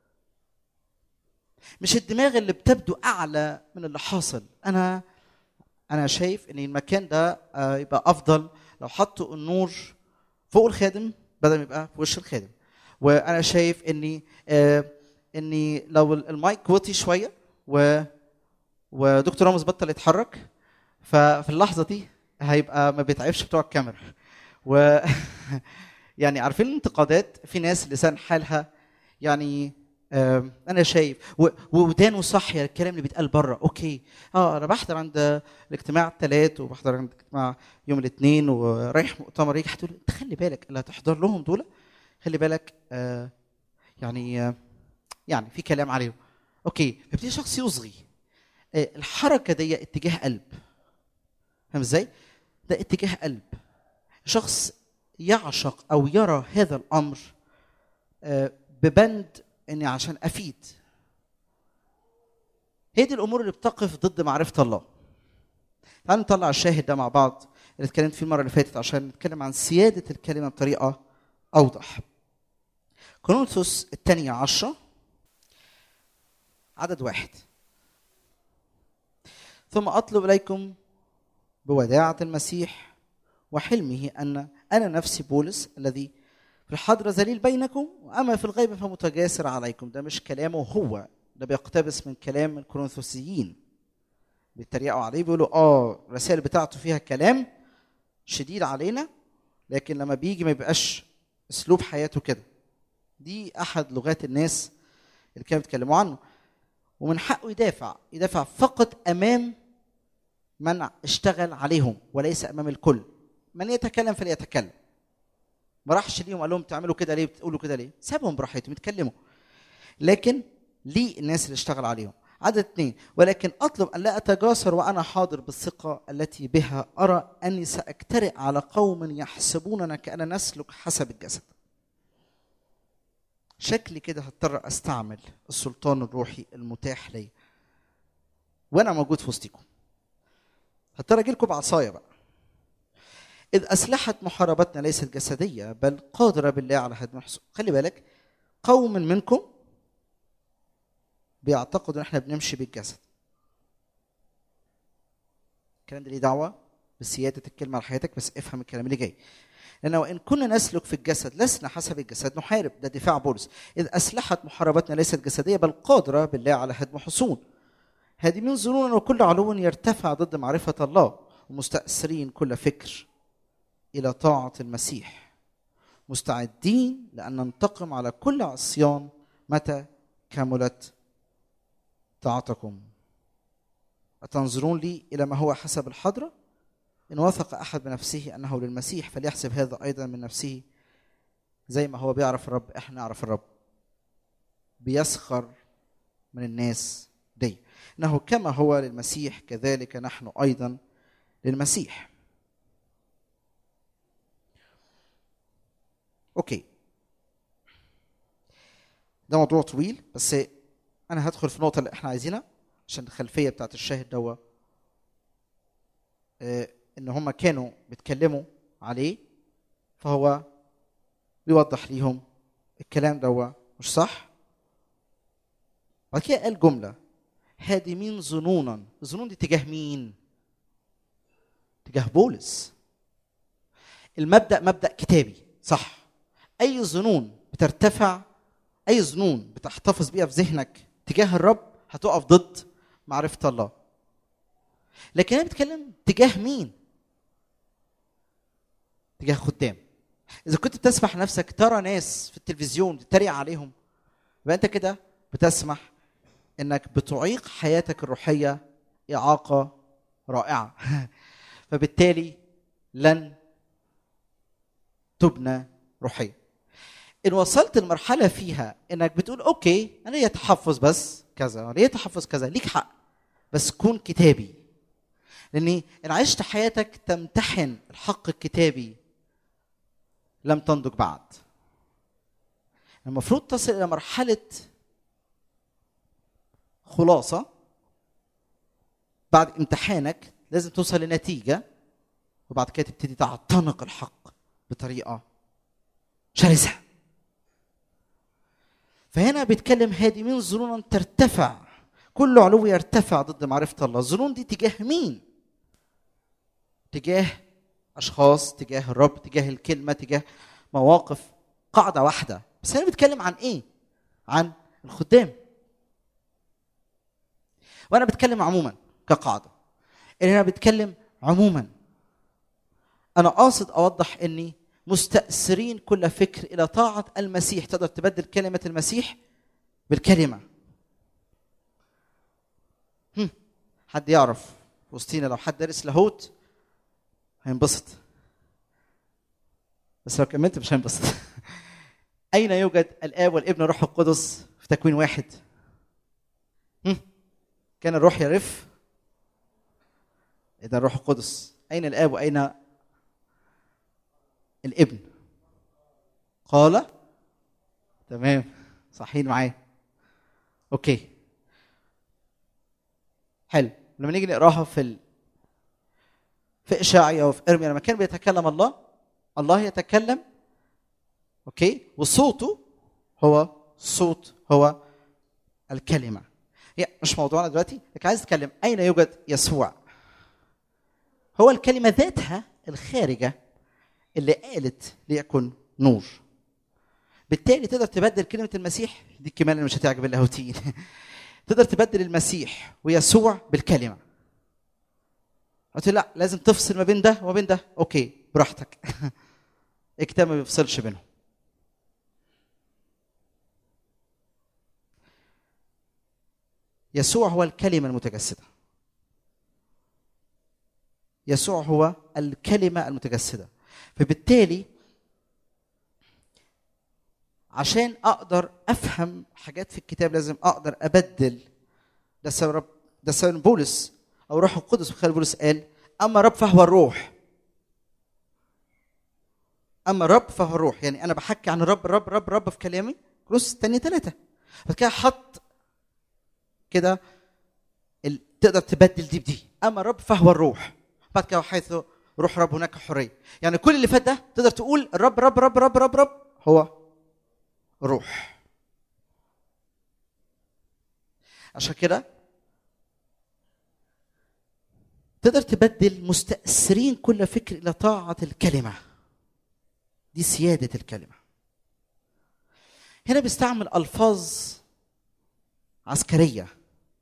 مش الدماغ اللي بتبدو اعلى من اللي حاصل انا انا شايف ان المكان ده آه، يبقى افضل لو حطوا النور فوق الخادم بدل ما يبقى في وش الخادم وانا شايف اني آه اني لو المايك وطي شويه و ودكتور رامز بطل يتحرك ففي اللحظه دي هيبقى ما بيتعبش بتوع الكاميرا و يعني عارفين الانتقادات في ناس لسان حالها يعني آم، انا شايف و- وودانه صاحيه الكلام اللي بيتقال بره اوكي اه انا بحضر عند الاجتماع الثلاث وبحضر عند اجتماع يوم الاثنين ورايح مؤتمر يجي هتقول انت خلي بالك اللي هتحضر لهم دول خلي بالك آه يعني آه يعني في كلام عليهم اوكي فيبتدي شخص يصغي آه الحركه دي اتجاه قلب فاهم ازاي؟ ده اتجاه قلب شخص يعشق او يرى هذا الامر آه، ببند اني عشان افيد هي دي الامور اللي بتقف ضد معرفه الله تعالوا نطلع الشاهد ده مع بعض اللي اتكلمت فيه المره اللي فاتت عشان نتكلم عن سياده الكلمه بطريقه اوضح كورنثوس الثانيه عشرة عدد واحد ثم اطلب اليكم بوداعه المسيح وحلمه ان انا نفسي بولس الذي في الحضرة ذليل بينكم واما في الغيب فمتجاسر عليكم ده مش كلامه هو ده بيقتبس من كلام الكورنثوسيين بيتريقوا عليه بيقولوا اه الرسائل بتاعته فيها كلام شديد علينا لكن لما بيجي ما بيبقاش اسلوب حياته كده دي احد لغات الناس اللي كانوا بيتكلموا عنه ومن حقه يدافع يدافع فقط امام من اشتغل عليهم وليس امام الكل من يتكلم فليتكلم ما راحش ليهم قال لهم تعملوا كده ليه بتقولوا كده ليه سابهم براحتهم يتكلموا لكن ليه الناس اللي اشتغل عليهم عدد اثنين ولكن اطلب ان لا اتجاسر وانا حاضر بالثقه التي بها ارى اني ساجترئ على قوم يحسبوننا كأن نسلك حسب الجسد شكلي كده هضطر استعمل السلطان الروحي المتاح لي وانا موجود في وسطكم هضطر اجي لكم بعصايه بقى اذ اسلحه محاربتنا ليست جسديه بل قادره بالله على هدم الحصول خلي بالك قوم منكم بيعتقدوا ان احنا بنمشي بالجسد الكلام ده ليه دعوه بسياده الكلمه على حياتك بس افهم الكلام اللي جاي لأن وإن كنا نسلك في الجسد لسنا حسب الجسد نحارب ده دفاع بولس إذ أسلحة محاربتنا ليست جسدية بل قادرة بالله على هدم حصون هذه من ظنون وكل علو يرتفع ضد معرفة الله ومستأثرين كل فكر إلى طاعة المسيح مستعدين لأن ننتقم على كل عصيان متى كملت طاعتكم أتنظرون لي إلى ما هو حسب الحضرة إن وثق أحد بنفسه أنه للمسيح فليحسب هذا أيضا من نفسه زي ما هو بيعرف الرب إحنا نعرف الرب بيسخر من الناس دي إنه كما هو للمسيح كذلك نحن أيضا للمسيح أوكي ده موضوع طويل بس أنا هدخل في النقطة اللي إحنا عايزينها عشان الخلفية بتاعت الشاهد دوا آه، ان هم كانوا بيتكلموا عليه فهو بيوضح ليهم الكلام ده مش صح بعد كده قال جملة هادمين ظنونا الظنون دي تجاه مين تجاه بولس المبدأ مبدأ كتابي صح أي ظنون بترتفع أي ظنون بتحتفظ بيها في ذهنك تجاه الرب هتقف ضد معرفة الله لكن أنا بتكلم تجاه مين تجاه خدام اذا كنت بتسمح نفسك ترى ناس في التلفزيون تتريق عليهم يبقى انت كده بتسمح انك بتعيق حياتك الروحيه اعاقه رائعه فبالتالي لن تبنى روحيا ان وصلت لمرحله فيها انك بتقول اوكي انا ليا تحفظ بس كذا ليا تحفظ كذا ليك حق بس كون كتابي لاني ان عشت حياتك تمتحن الحق الكتابي لم تنضج بعد المفروض تصل الى مرحله خلاصه بعد امتحانك لازم توصل لنتيجه وبعد كده تبتدي تعتنق الحق بطريقه شرسه فهنا بيتكلم هادمين ظنونا ترتفع كل علو يرتفع ضد معرفه الله الظنون دي تجاه مين تجاه اشخاص تجاه الرب تجاه الكلمه تجاه مواقف قاعده واحده بس انا بتكلم عن ايه عن الخدام وانا بتكلم عموما كقاعده ان انا بتكلم عموما انا قاصد اوضح اني مستأثرين كل فكر الى طاعه المسيح تقدر تبدل كلمه المسيح بالكلمه هم. حد يعرف وسطينا لو حد دارس لاهوت هينبسط بس لو كملت مش هينبسط أين يوجد الآب والابن والروح القدس في تكوين واحد؟ هم؟ كان الروح يرف إذا الروح القدس أين الآب وأين الابن؟ قال تمام صحيين معايا أوكي حلو لما نيجي نقراها في ال... في اشعيا وفي ارميا لما كان بيتكلم الله الله يتكلم اوكي وصوته هو صوت هو الكلمه هي مش موضوعنا دلوقتي لكن عايز اتكلم اين يوجد يسوع هو الكلمه ذاتها الخارجه اللي قالت ليكن نور بالتالي تقدر تبدل كلمه المسيح دي الكمال اللي مش هتعجب اللاهوتيين تقدر تبدل المسيح ويسوع بالكلمه قلت له لا لازم تفصل ما بين ده وما بين ده اوكي براحتك الكتاب ما بيفصلش بينهم يسوع هو الكلمه المتجسده يسوع هو الكلمه المتجسده فبالتالي عشان اقدر افهم حاجات في الكتاب لازم اقدر ابدل ده سبب ده سبب بولس او روح القدس خلال بولس قال اما رب فهو الروح اما رب فهو الروح يعني انا بحكي عن الرب الرب رب رب في كلامي كروس تاني ثلاثة بعد كده حط كده ال- تقدر تبدل دي بدي اما الرب فهو الروح بعد كده حيث روح رب هناك حريه يعني كل اللي فات ده تقدر تقول الرب رب رب رب رب رب هو روح عشان كده تقدر تبدل مستأثرين كل فكر إلى طاعة الكلمة دي سيادة الكلمة هنا بيستعمل ألفاظ عسكرية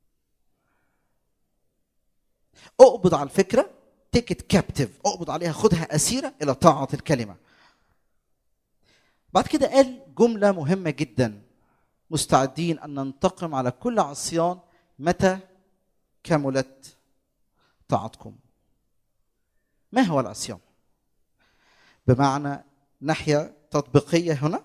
اقبض على الفكرة تيكت كابتيف اقبض عليها خدها أسيرة إلى طاعة الكلمة بعد كده قال جملة مهمة جدا مستعدين أن ننتقم على كل عصيان متى كملت طاعتكم ما هو العصيان بمعنى ناحية تطبيقية هنا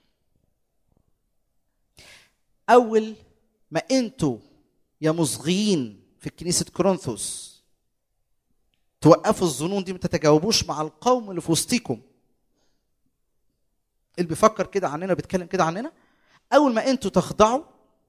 أول ما أنتوا يا مصغيين في كنيسة كورنثوس توقفوا الظنون دي ما تتجاوبوش مع القوم اللي في وسطيكم اللي بيفكر كده عننا بيتكلم كده عننا اول ما انتوا تخضعوا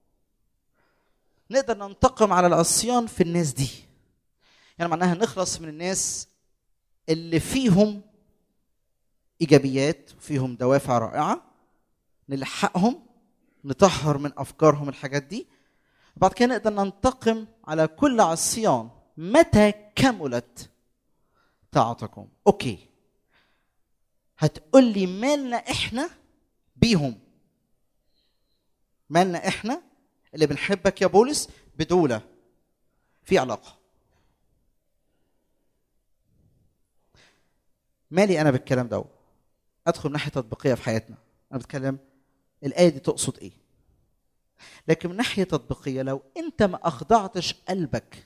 نقدر ننتقم على العصيان في الناس دي يعني معناها نخلص من الناس اللي فيهم ايجابيات وفيهم دوافع رائعه نلحقهم نطهر من افكارهم الحاجات دي بعد كده نقدر ننتقم على كل عصيان متى كملت طاعتكم اوكي هتقول لي مالنا احنا بيهم مالنا احنا اللي بنحبك يا بولس بدولة في علاقة مالي انا بالكلام ده ادخل ناحية تطبيقية في حياتنا انا بتكلم الآية دي تقصد ايه لكن من ناحية تطبيقية لو انت ما اخضعتش قلبك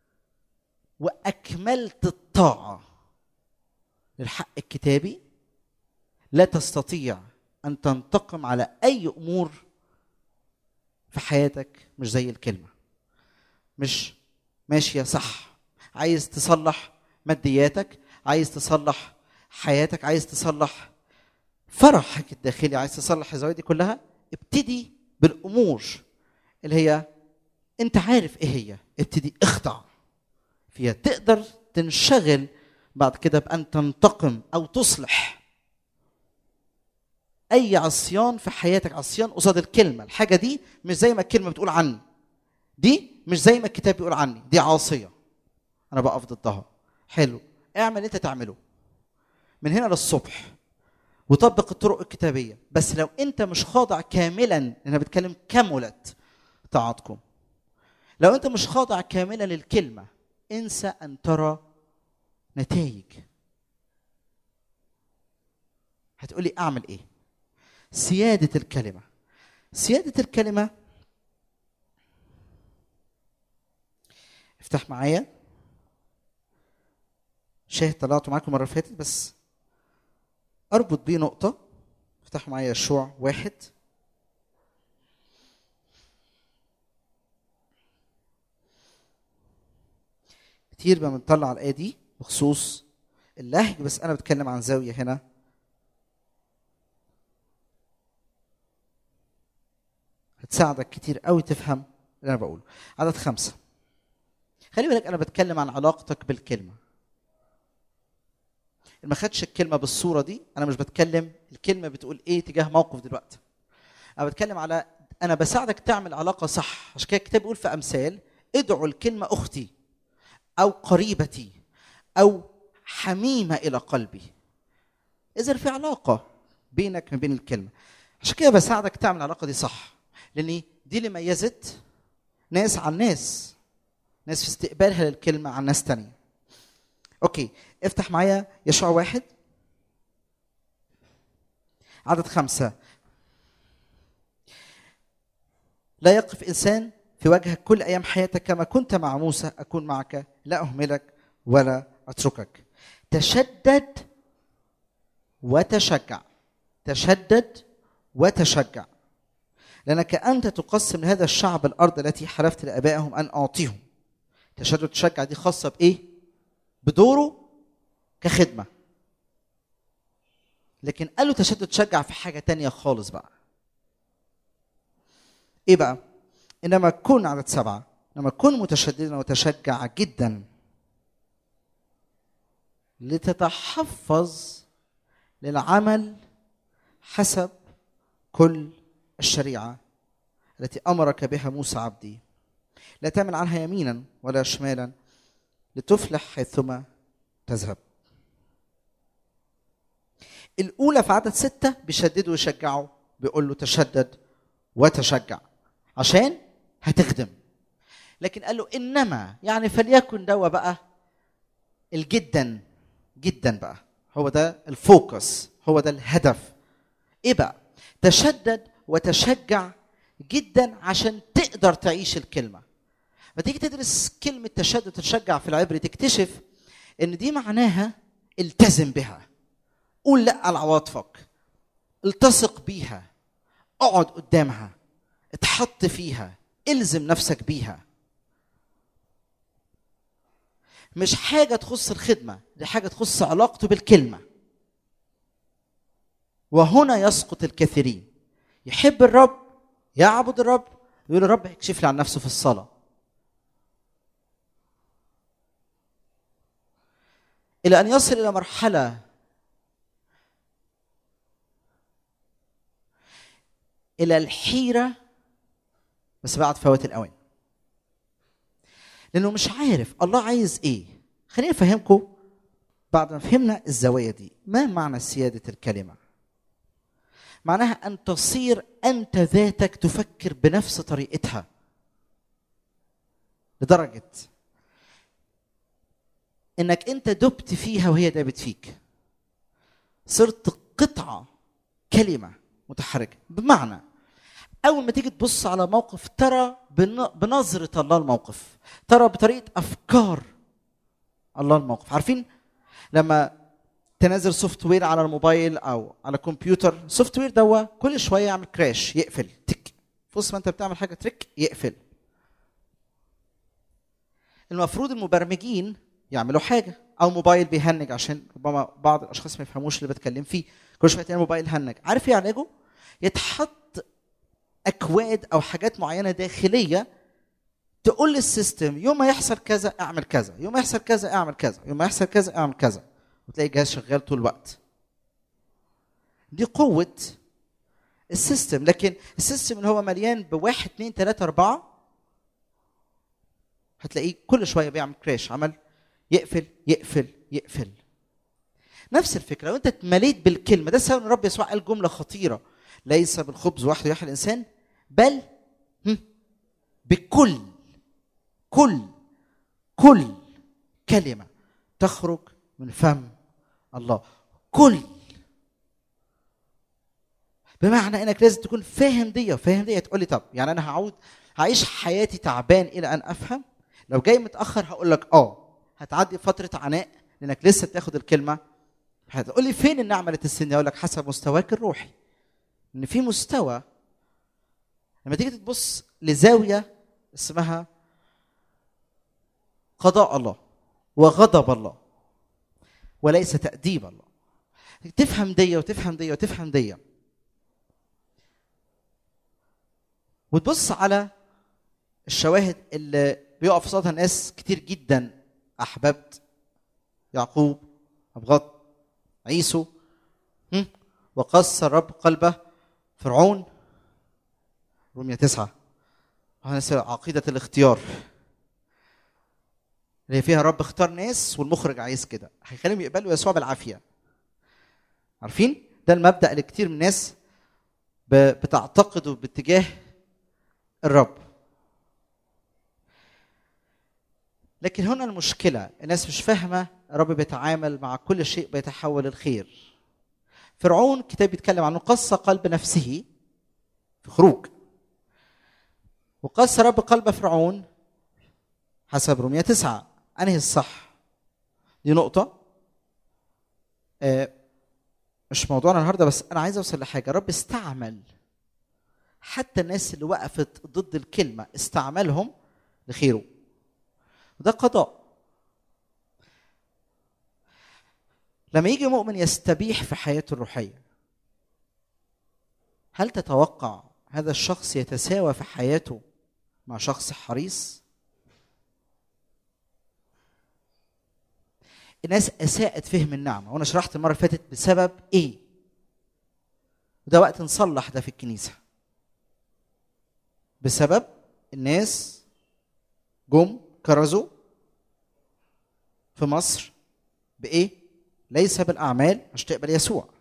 واكملت الطاعة للحق الكتابي لا تستطيع ان تنتقم على اي امور في حياتك مش زي الكلمه مش ماشيه صح عايز تصلح مادياتك عايز تصلح حياتك عايز تصلح فرحك الداخلي عايز تصلح الزوايا دي كلها ابتدي بالامور اللي هي انت عارف ايه هي ابتدي اخضع فيها تقدر تنشغل بعد كده بان تنتقم او تصلح اي عصيان في حياتك عصيان قصاد الكلمه الحاجه دي مش زي ما الكلمه بتقول عني دي مش زي ما الكتاب بيقول عني دي عاصيه انا بقف ضدها حلو اعمل اللي انت تعمله من هنا للصبح وطبق الطرق الكتابيه بس لو انت مش خاضع كاملا انا بتكلم كملت طاعتكم لو انت مش خاضع كاملا للكلمه انسى ان ترى نتائج هتقولي اعمل ايه سياده الكلمه سياده الكلمه افتح معايا شاهد طلعته معاكم المره اللي فاتت بس اربط بيه نقطه افتحوا معايا يشوع واحد كتير بقى بنطلع الايه دي بخصوص اللهج بس انا بتكلم عن زاويه هنا هتساعدك كتير قوي تفهم اللي انا بقوله عدد خمسه خلي بالك انا بتكلم عن علاقتك بالكلمه ما خدش الكلمه بالصوره دي انا مش بتكلم الكلمه بتقول ايه تجاه موقف دلوقتي انا بتكلم على انا بساعدك تعمل علاقه صح عشان كده الكتاب بيقول في امثال ادعوا الكلمه اختي او قريبتي او حميمه الى قلبي اذا في علاقه بينك وبين الكلمه عشان كده بساعدك تعمل العلاقه دي صح لان دي اللي ميزت ناس عن ناس ناس في استقبالها للكلمه عن ناس تانية اوكي افتح معايا يشوع واحد عدد خمسة لا يقف إنسان في وجهك كل أيام حياتك كما كنت مع موسى أكون معك لا أهملك ولا أتركك تشدد وتشجع تشدد وتشجع لأنك أنت تقسم لهذا الشعب الأرض التي حلفت لآبائهم أن أعطيهم تشدد وتشجع دي خاصة بإيه؟ بدوره كخدمة لكن قال له تشدد تشجع في حاجة تانية خالص بقى ايه بقى انما كن عدد سبعة انما كن متشددا وتشجع جدا لتتحفظ للعمل حسب كل الشريعة التي أمرك بها موسى عبدي لا تعمل عنها يمينا ولا شمالا لتفلح حيثما تذهب الأولى في عدد ستة بيشدده ويشجعه بيقول له تشدد وتشجع عشان هتخدم لكن قال له إنما يعني فليكن دوا بقى الجدا جدا بقى هو ده الفوكس هو ده الهدف ايه بقى تشدد وتشجع جدا عشان تقدر تعيش الكلمه ما تيجي تدرس كلمه تشدد وتشجع في العبري تكتشف ان دي معناها التزم بها قول لا لعواطفك التصق بيها اقعد قدامها اتحط فيها الزم نفسك بيها مش حاجه تخص الخدمه دي حاجه تخص علاقته بالكلمه وهنا يسقط الكثيرين يحب الرب يعبد الرب يقول الرب يكشف لي عن نفسه في الصلاه الى ان يصل الى مرحله الى الحيره بس بعد فوات الاوان لانه مش عارف الله عايز ايه خليني افهمكم بعد ما فهمنا الزوايا دي ما معنى سياده الكلمه معناها ان تصير انت ذاتك تفكر بنفس طريقتها لدرجه انك انت دبت فيها وهي دابت فيك صرت قطعه كلمه متحركه بمعنى اول ما تيجي تبص على موقف ترى بنظره الله الموقف ترى بطريقه افكار الله الموقف عارفين لما تنزل سوفت وير على الموبايل او على كمبيوتر سوفت وير دوا كل شويه يعمل كراش يقفل تك في وسط ما انت بتعمل حاجه تريك يقفل المفروض المبرمجين يعملوا حاجه او موبايل بيهنج عشان ربما بعض الاشخاص ما يفهموش اللي بتكلم فيه كل شويه تلاقي الموبايل هنج عارف ايه علاجه يتحط اكواد او حاجات معينه داخليه تقول للسيستم يوم ما يحصل كذا اعمل كذا يوم ما يحصل كذا اعمل كذا يوم ما يحصل كذا اعمل كذا وتلاقي الجهاز شغال طول الوقت دي قوة السيستم لكن السيستم اللي هو مليان بواحد اتنين تلاتة أربعة هتلاقيه كل شوية بيعمل كراش عمل يقفل يقفل يقفل نفس الفكرة لو أنت اتمليت بالكلمة ده سبب الرب يسوع قال جملة خطيرة ليس بالخبز وحده يحيى الإنسان بل بكل كل كل كلمة تخرج من فم الله كل بمعنى انك لازم تكون فاهم دي وفاهم دي تقول لي طب يعني انا هعود هعيش حياتي تعبان الى ان افهم لو جاي متاخر هقول لك اه هتعدي فتره عناء لانك لسه بتاخد الكلمه هتقول لي فين النعمه اللي تستني اقول لك حسب مستواك الروحي ان في مستوى لما تيجي تبص لزاويه اسمها قضاء الله وغضب الله وليس تأديب الله تفهم دي وتفهم دي وتفهم دي وتبص على الشواهد اللي بيقف قصادها ناس كتير جدا احببت يعقوب ابغض عيسو هم؟ وقص الرب قلبه فرعون رومية تسعة عقيدة الاختيار اللي هي فيها رب اختار ناس والمخرج عايز كده هيخليهم يقبلوا يسوع بالعافية عارفين ده المبدأ اللي كتير من الناس ب- بتعتقده باتجاه الرب لكن هنا المشكلة الناس مش فاهمة الرب بيتعامل مع كل شيء بيتحول الخير فرعون كتاب بيتكلم عنه قص قلب نفسه في خروج وقص رب قلب فرعون حسب رومية تسعة أنهي الصح دي نقطة آه، مش موضوعنا النهارده بس أنا عايز أوصل لحاجة رب استعمل حتى الناس اللي وقفت ضد الكلمة استعملهم لخيره وده قضاء لما يجي مؤمن يستبيح في حياته الروحية هل تتوقع هذا الشخص يتساوى في حياته مع شخص حريص؟ الناس أساءت فهم النعمة وأنا شرحت المرة اللي فاتت بسبب إيه؟ وده وقت نصلح ده في الكنيسة بسبب الناس جم كرزوا في مصر بإيه؟ ليس بالأعمال مش تقبل يسوع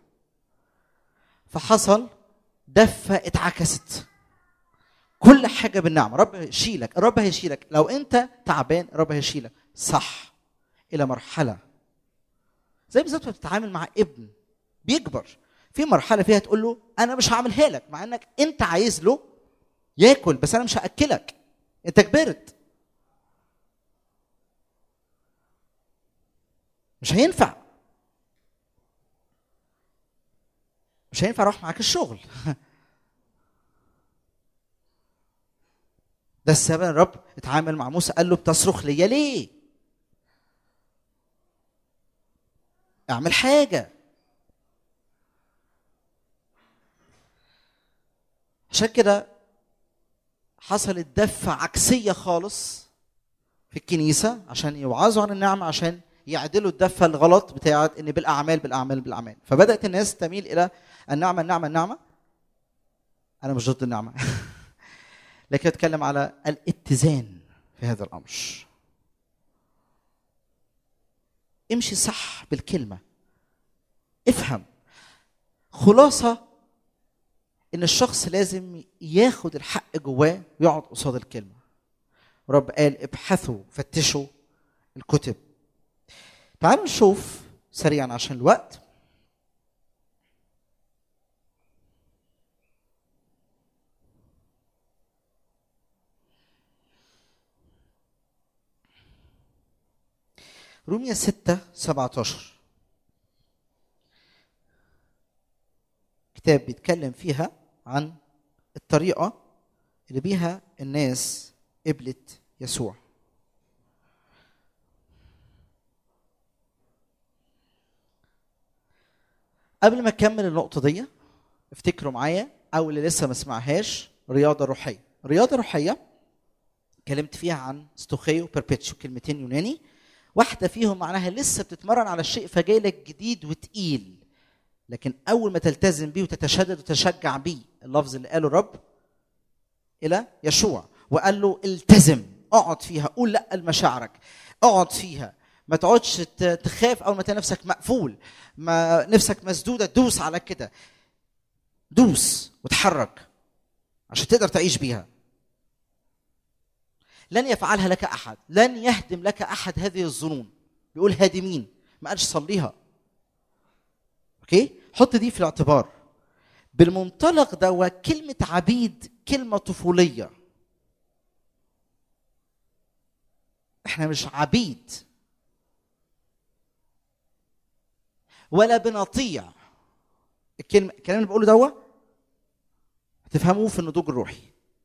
فحصل دفة اتعكست كل حاجة بالنعمة رب يشيلك الرب هيشيلك لو أنت تعبان الرب هيشيلك صح إلى مرحلة زي بالظبط ما بتتعامل مع ابن بيكبر في مرحلة فيها تقول له أنا مش هعملها لك مع إنك أنت عايز له ياكل بس أنا مش هأكلك أنت كبرت مش هينفع مش هينفع اروح معاك الشغل ده السبب الرب اتعامل مع موسى قال له بتصرخ ليا ليه اعمل حاجه عشان كده حصلت دفة عكسية خالص في الكنيسة عشان يوعظوا عن النعمة عشان يعدلوا الدفة الغلط بتاعت ان بالاعمال بالاعمال بالاعمال فبدأت الناس تميل الى النعمة النعمة النعمة انا مش ضد النعمة لكن اتكلم على الاتزان في هذا الامر امشي صح بالكلمة افهم خلاصة ان الشخص لازم ياخد الحق جواه ويقعد قصاد الكلمة رب قال ابحثوا فتشوا الكتب تعالوا نشوف سريعا عشان الوقت رومية ستة سبعة عشر كتاب بيتكلم فيها عن الطريقة اللي بيها الناس قبلت يسوع قبل ما اكمل النقطة دي افتكروا معايا او اللي لسه ما سمعهاش رياضة روحية رياضة روحية اتكلمت فيها عن ستوخيو بيربيتشو كلمتين يوناني واحدة فيهم معناها لسه بتتمرن على الشيء فجاي لك جديد وتقيل لكن أول ما تلتزم بيه وتتشدد وتشجع بيه اللفظ اللي قاله الرب إلى يشوع وقال له التزم اقعد فيها قول لا لمشاعرك اقعد فيها ما تقعدش ت- تخاف اول ما تلاقي نفسك مقفول ما نفسك مسدوده دوس على كده دوس وتحرك عشان تقدر تعيش بيها لن يفعلها لك احد لن يهدم لك احد هذه الظنون بيقول هادمين ما قالش صليها اوكي حط دي في الاعتبار بالمنطلق ده كلمه عبيد كلمه طفوليه احنا مش عبيد ولا بنطيع الكلمه الكلام اللي بقوله دوا هتفهموه في النضوج الروحي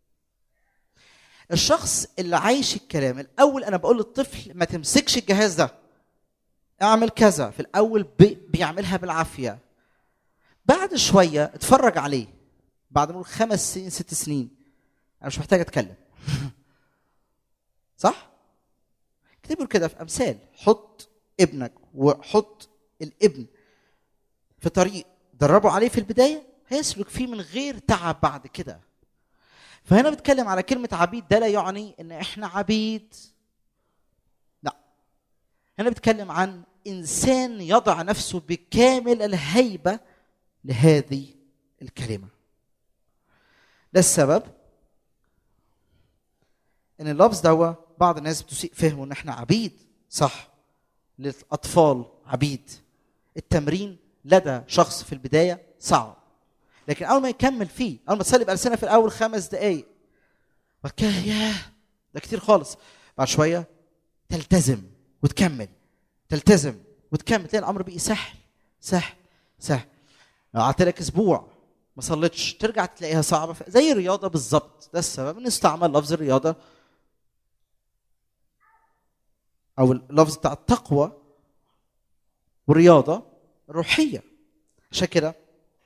الشخص اللي عايش الكلام الاول انا بقول للطفل ما تمسكش الجهاز ده اعمل كذا في الاول بي بيعملها بالعافيه بعد شويه اتفرج عليه بعد مرور خمس سنين ست سنين انا مش محتاج اتكلم صح الكتاب بيقول كده في امثال حط ابنك وحط الابن في طريق دربه عليه في البدايه هيسلك فيه من غير تعب بعد كده فهنا بتكلم على كلمه عبيد ده لا يعني ان احنا عبيد لا هنا بتكلم عن انسان يضع نفسه بكامل الهيبه لهذه الكلمه ده السبب ان اللفظ دوا بعض الناس بتسيء فهمه ان احنا عبيد صح للاطفال عبيد التمرين لدى شخص في البدايه صعب لكن اول ما يكمل فيه اول ما تصلي بألسنة في الاول خمس دقائق بعد كده ياه ده كتير خالص بعد شويه تلتزم وتكمل تلتزم وتكمل تلاقي الامر بقي سهل سهل سهل لو قعدت لك اسبوع ما صليتش ترجع تلاقيها صعبه زي الرياضه بالظبط ده السبب ان استعمل لفظ الرياضه او اللفظ بتاع التقوى والرياضه الروحيه عشان كده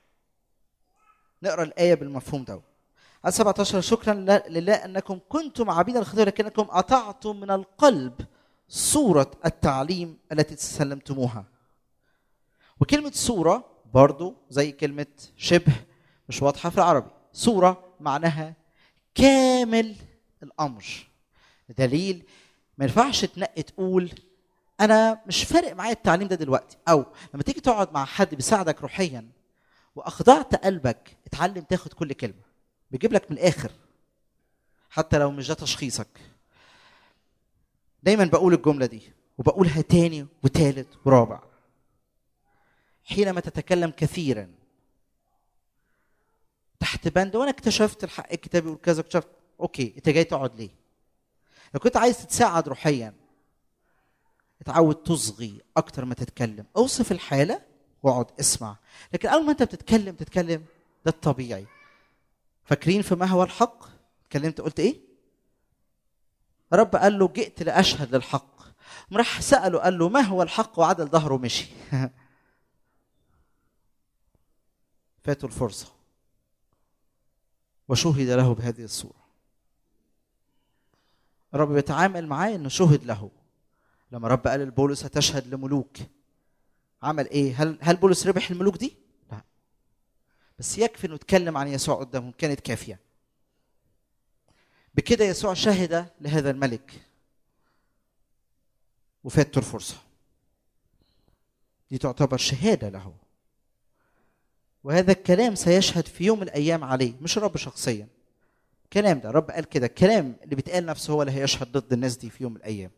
نقرا الايه بالمفهوم ده عدد 17 شكرا لله انكم كنتم عبيدا الخطيه لكنكم اطعتم من القلب صوره التعليم التي تسلمتموها وكلمه صوره برضو زي كلمه شبه مش واضحه في العربي صوره معناها كامل الامر دليل ما ينفعش تنقي تقول انا مش فارق معايا التعليم ده دلوقتي او لما تيجي تقعد مع حد بيساعدك روحيا واخضعت قلبك اتعلم تاخد كل كلمه بيجيب لك من الاخر حتى لو مش ده تشخيصك دايما بقول الجمله دي وبقولها تاني وتالت ورابع حينما تتكلم كثيرا تحت بند وانا اكتشفت الحق الكتاب يقول كذا اكتشفت اوكي انت جاي تقعد ليه؟ لو كنت عايز تتساعد روحيا اتعود تصغي اكتر ما تتكلم اوصف الحاله واقعد اسمع لكن اول ما انت بتتكلم تتكلم ده الطبيعي فاكرين في ما هو الحق اتكلمت قلت ايه رب قال له جئت لاشهد للحق راح ساله قال له ما هو الحق وعدل ظهره ومشي فاتوا الفرصه وشهد له بهذه الصوره الرب بيتعامل معاه انه شهد له لما رب قال لبولس هتشهد لملوك عمل ايه هل هل بولس ربح الملوك دي لا بس يكفي انه اتكلم عن يسوع قدامهم كانت كافيه بكده يسوع شهد لهذا الملك وفاتته الفرصه دي تعتبر شهاده له وهذا الكلام سيشهد في يوم من الايام عليه مش الرب شخصيا كلام ده الرب قال كده الكلام اللي بيتقال نفسه هو اللي هيشهد ضد الناس دي في يوم من الايام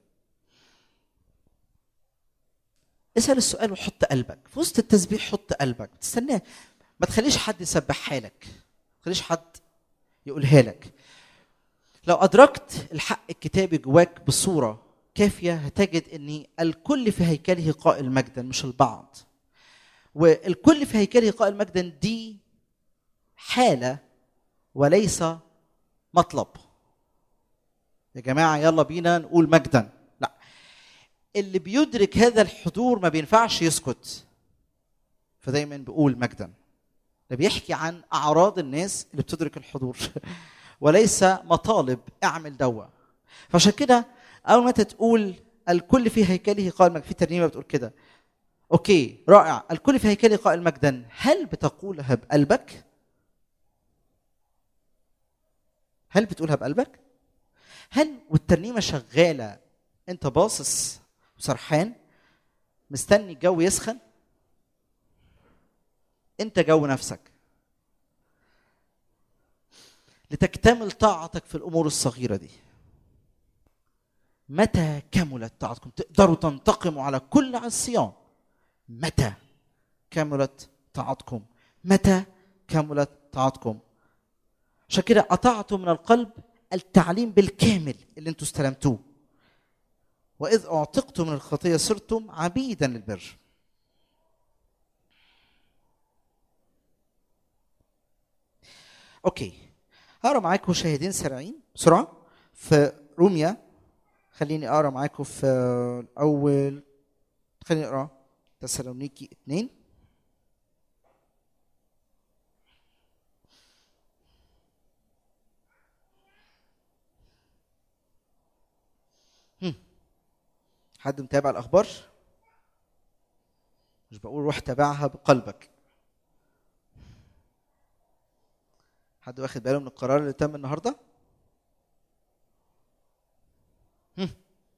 اسال السؤال وحط قلبك في وسط التسبيح حط قلبك تستناه ما تخليش حد يسبحها لك ما تخليش حد يقولها لك لو ادركت الحق الكتابي جواك بصوره كافيه هتجد ان الكل في هيكله قائل مجدا مش البعض والكل في هيكله قائل مجدا دي حاله وليس مطلب يا جماعه يلا بينا نقول مجدا لا اللي بيدرك هذا الحضور ما بينفعش يسكت فدايما بيقول مجدا ده بيحكي عن اعراض الناس اللي بتدرك الحضور وليس مطالب اعمل دوا فعشان كده اول ما انت تقول الكل في هيكله قائل مجدا في ترنيمه بتقول كده اوكي رائع الكل في هيكله قائل مجدا هل بتقولها بقلبك هل بتقولها بقلبك هل والترنيمه شغاله انت باصص وسرحان مستني الجو يسخن انت جو نفسك لتكتمل طاعتك في الامور الصغيره دي متى كملت طاعتكم تقدروا تنتقموا على كل عصيان متى كملت طاعتكم متى كملت طاعتكم عشان كده قطعتوا من القلب التعليم بالكامل اللي انتوا استلمتوه واذ اعتقتم من الخطيه صرتم عبيدا للبر اوكي هقرا معاكم شاهدين سريعين بسرعه في روميا خليني اقرا معاكم في اول خليني اقرا تسالونيكي اتنين حد متابع الاخبار مش بقول روح تابعها بقلبك حد واخد باله من القرار اللي تم النهارده هم.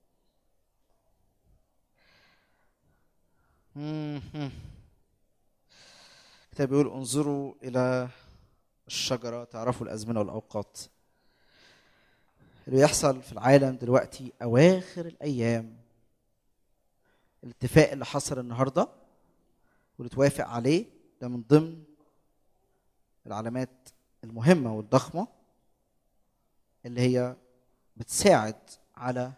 هم، هم. الكتاب بيقول انظروا الى الشجره تعرفوا الازمنه والاوقات اللي بيحصل في العالم دلوقتي اواخر الايام الاتفاق اللي حصل النهارده واللي اتوافق عليه ده من ضمن العلامات المهمه والضخمه اللي هي بتساعد على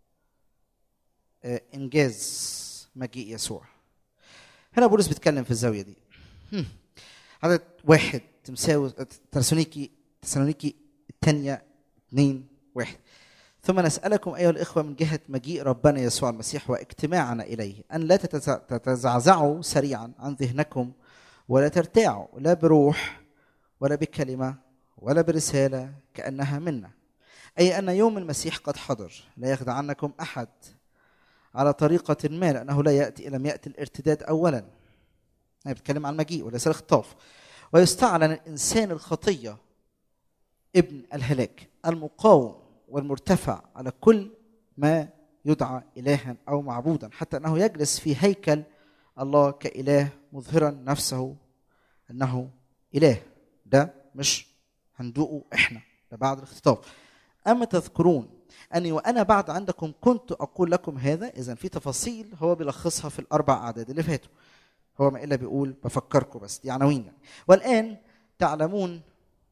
آه، انجاز مجيء يسوع هنا بولس بيتكلم في الزاويه دي هم. عدد واحد تمساوي تسالونيكي تسالونيكي الثانيه اثنين واحد ثم نسألكم أيها الإخوة من جهة مجيء ربنا يسوع المسيح واجتماعنا إليه أن لا تتز- تتزعزعوا سريعا عن ذهنكم ولا ترتاعوا لا بروح ولا بكلمة ولا برسالة كأنها منا أي أن يوم المسيح قد حضر لا يخدعنكم أحد على طريقة ما لأنه لا يأتي لم يأتي الارتداد أولا أنا بتكلم عن المجيء وليس الخطاف ويستعلن الإنسان الخطية ابن الهلاك المقاوم والمرتفع على كل ما يدعى إلها أو معبودا حتى أنه يجلس في هيكل الله كإله مظهرا نفسه أنه إله ده مش هندوقه إحنا ده بعد الاختطاف أما تذكرون أني وأنا بعد عندكم كنت أقول لكم هذا إذا في تفاصيل هو بيلخصها في الأربع أعداد اللي فاتوا هو ما إلا بيقول بفكركم بس دي عناوين يعني والآن تعلمون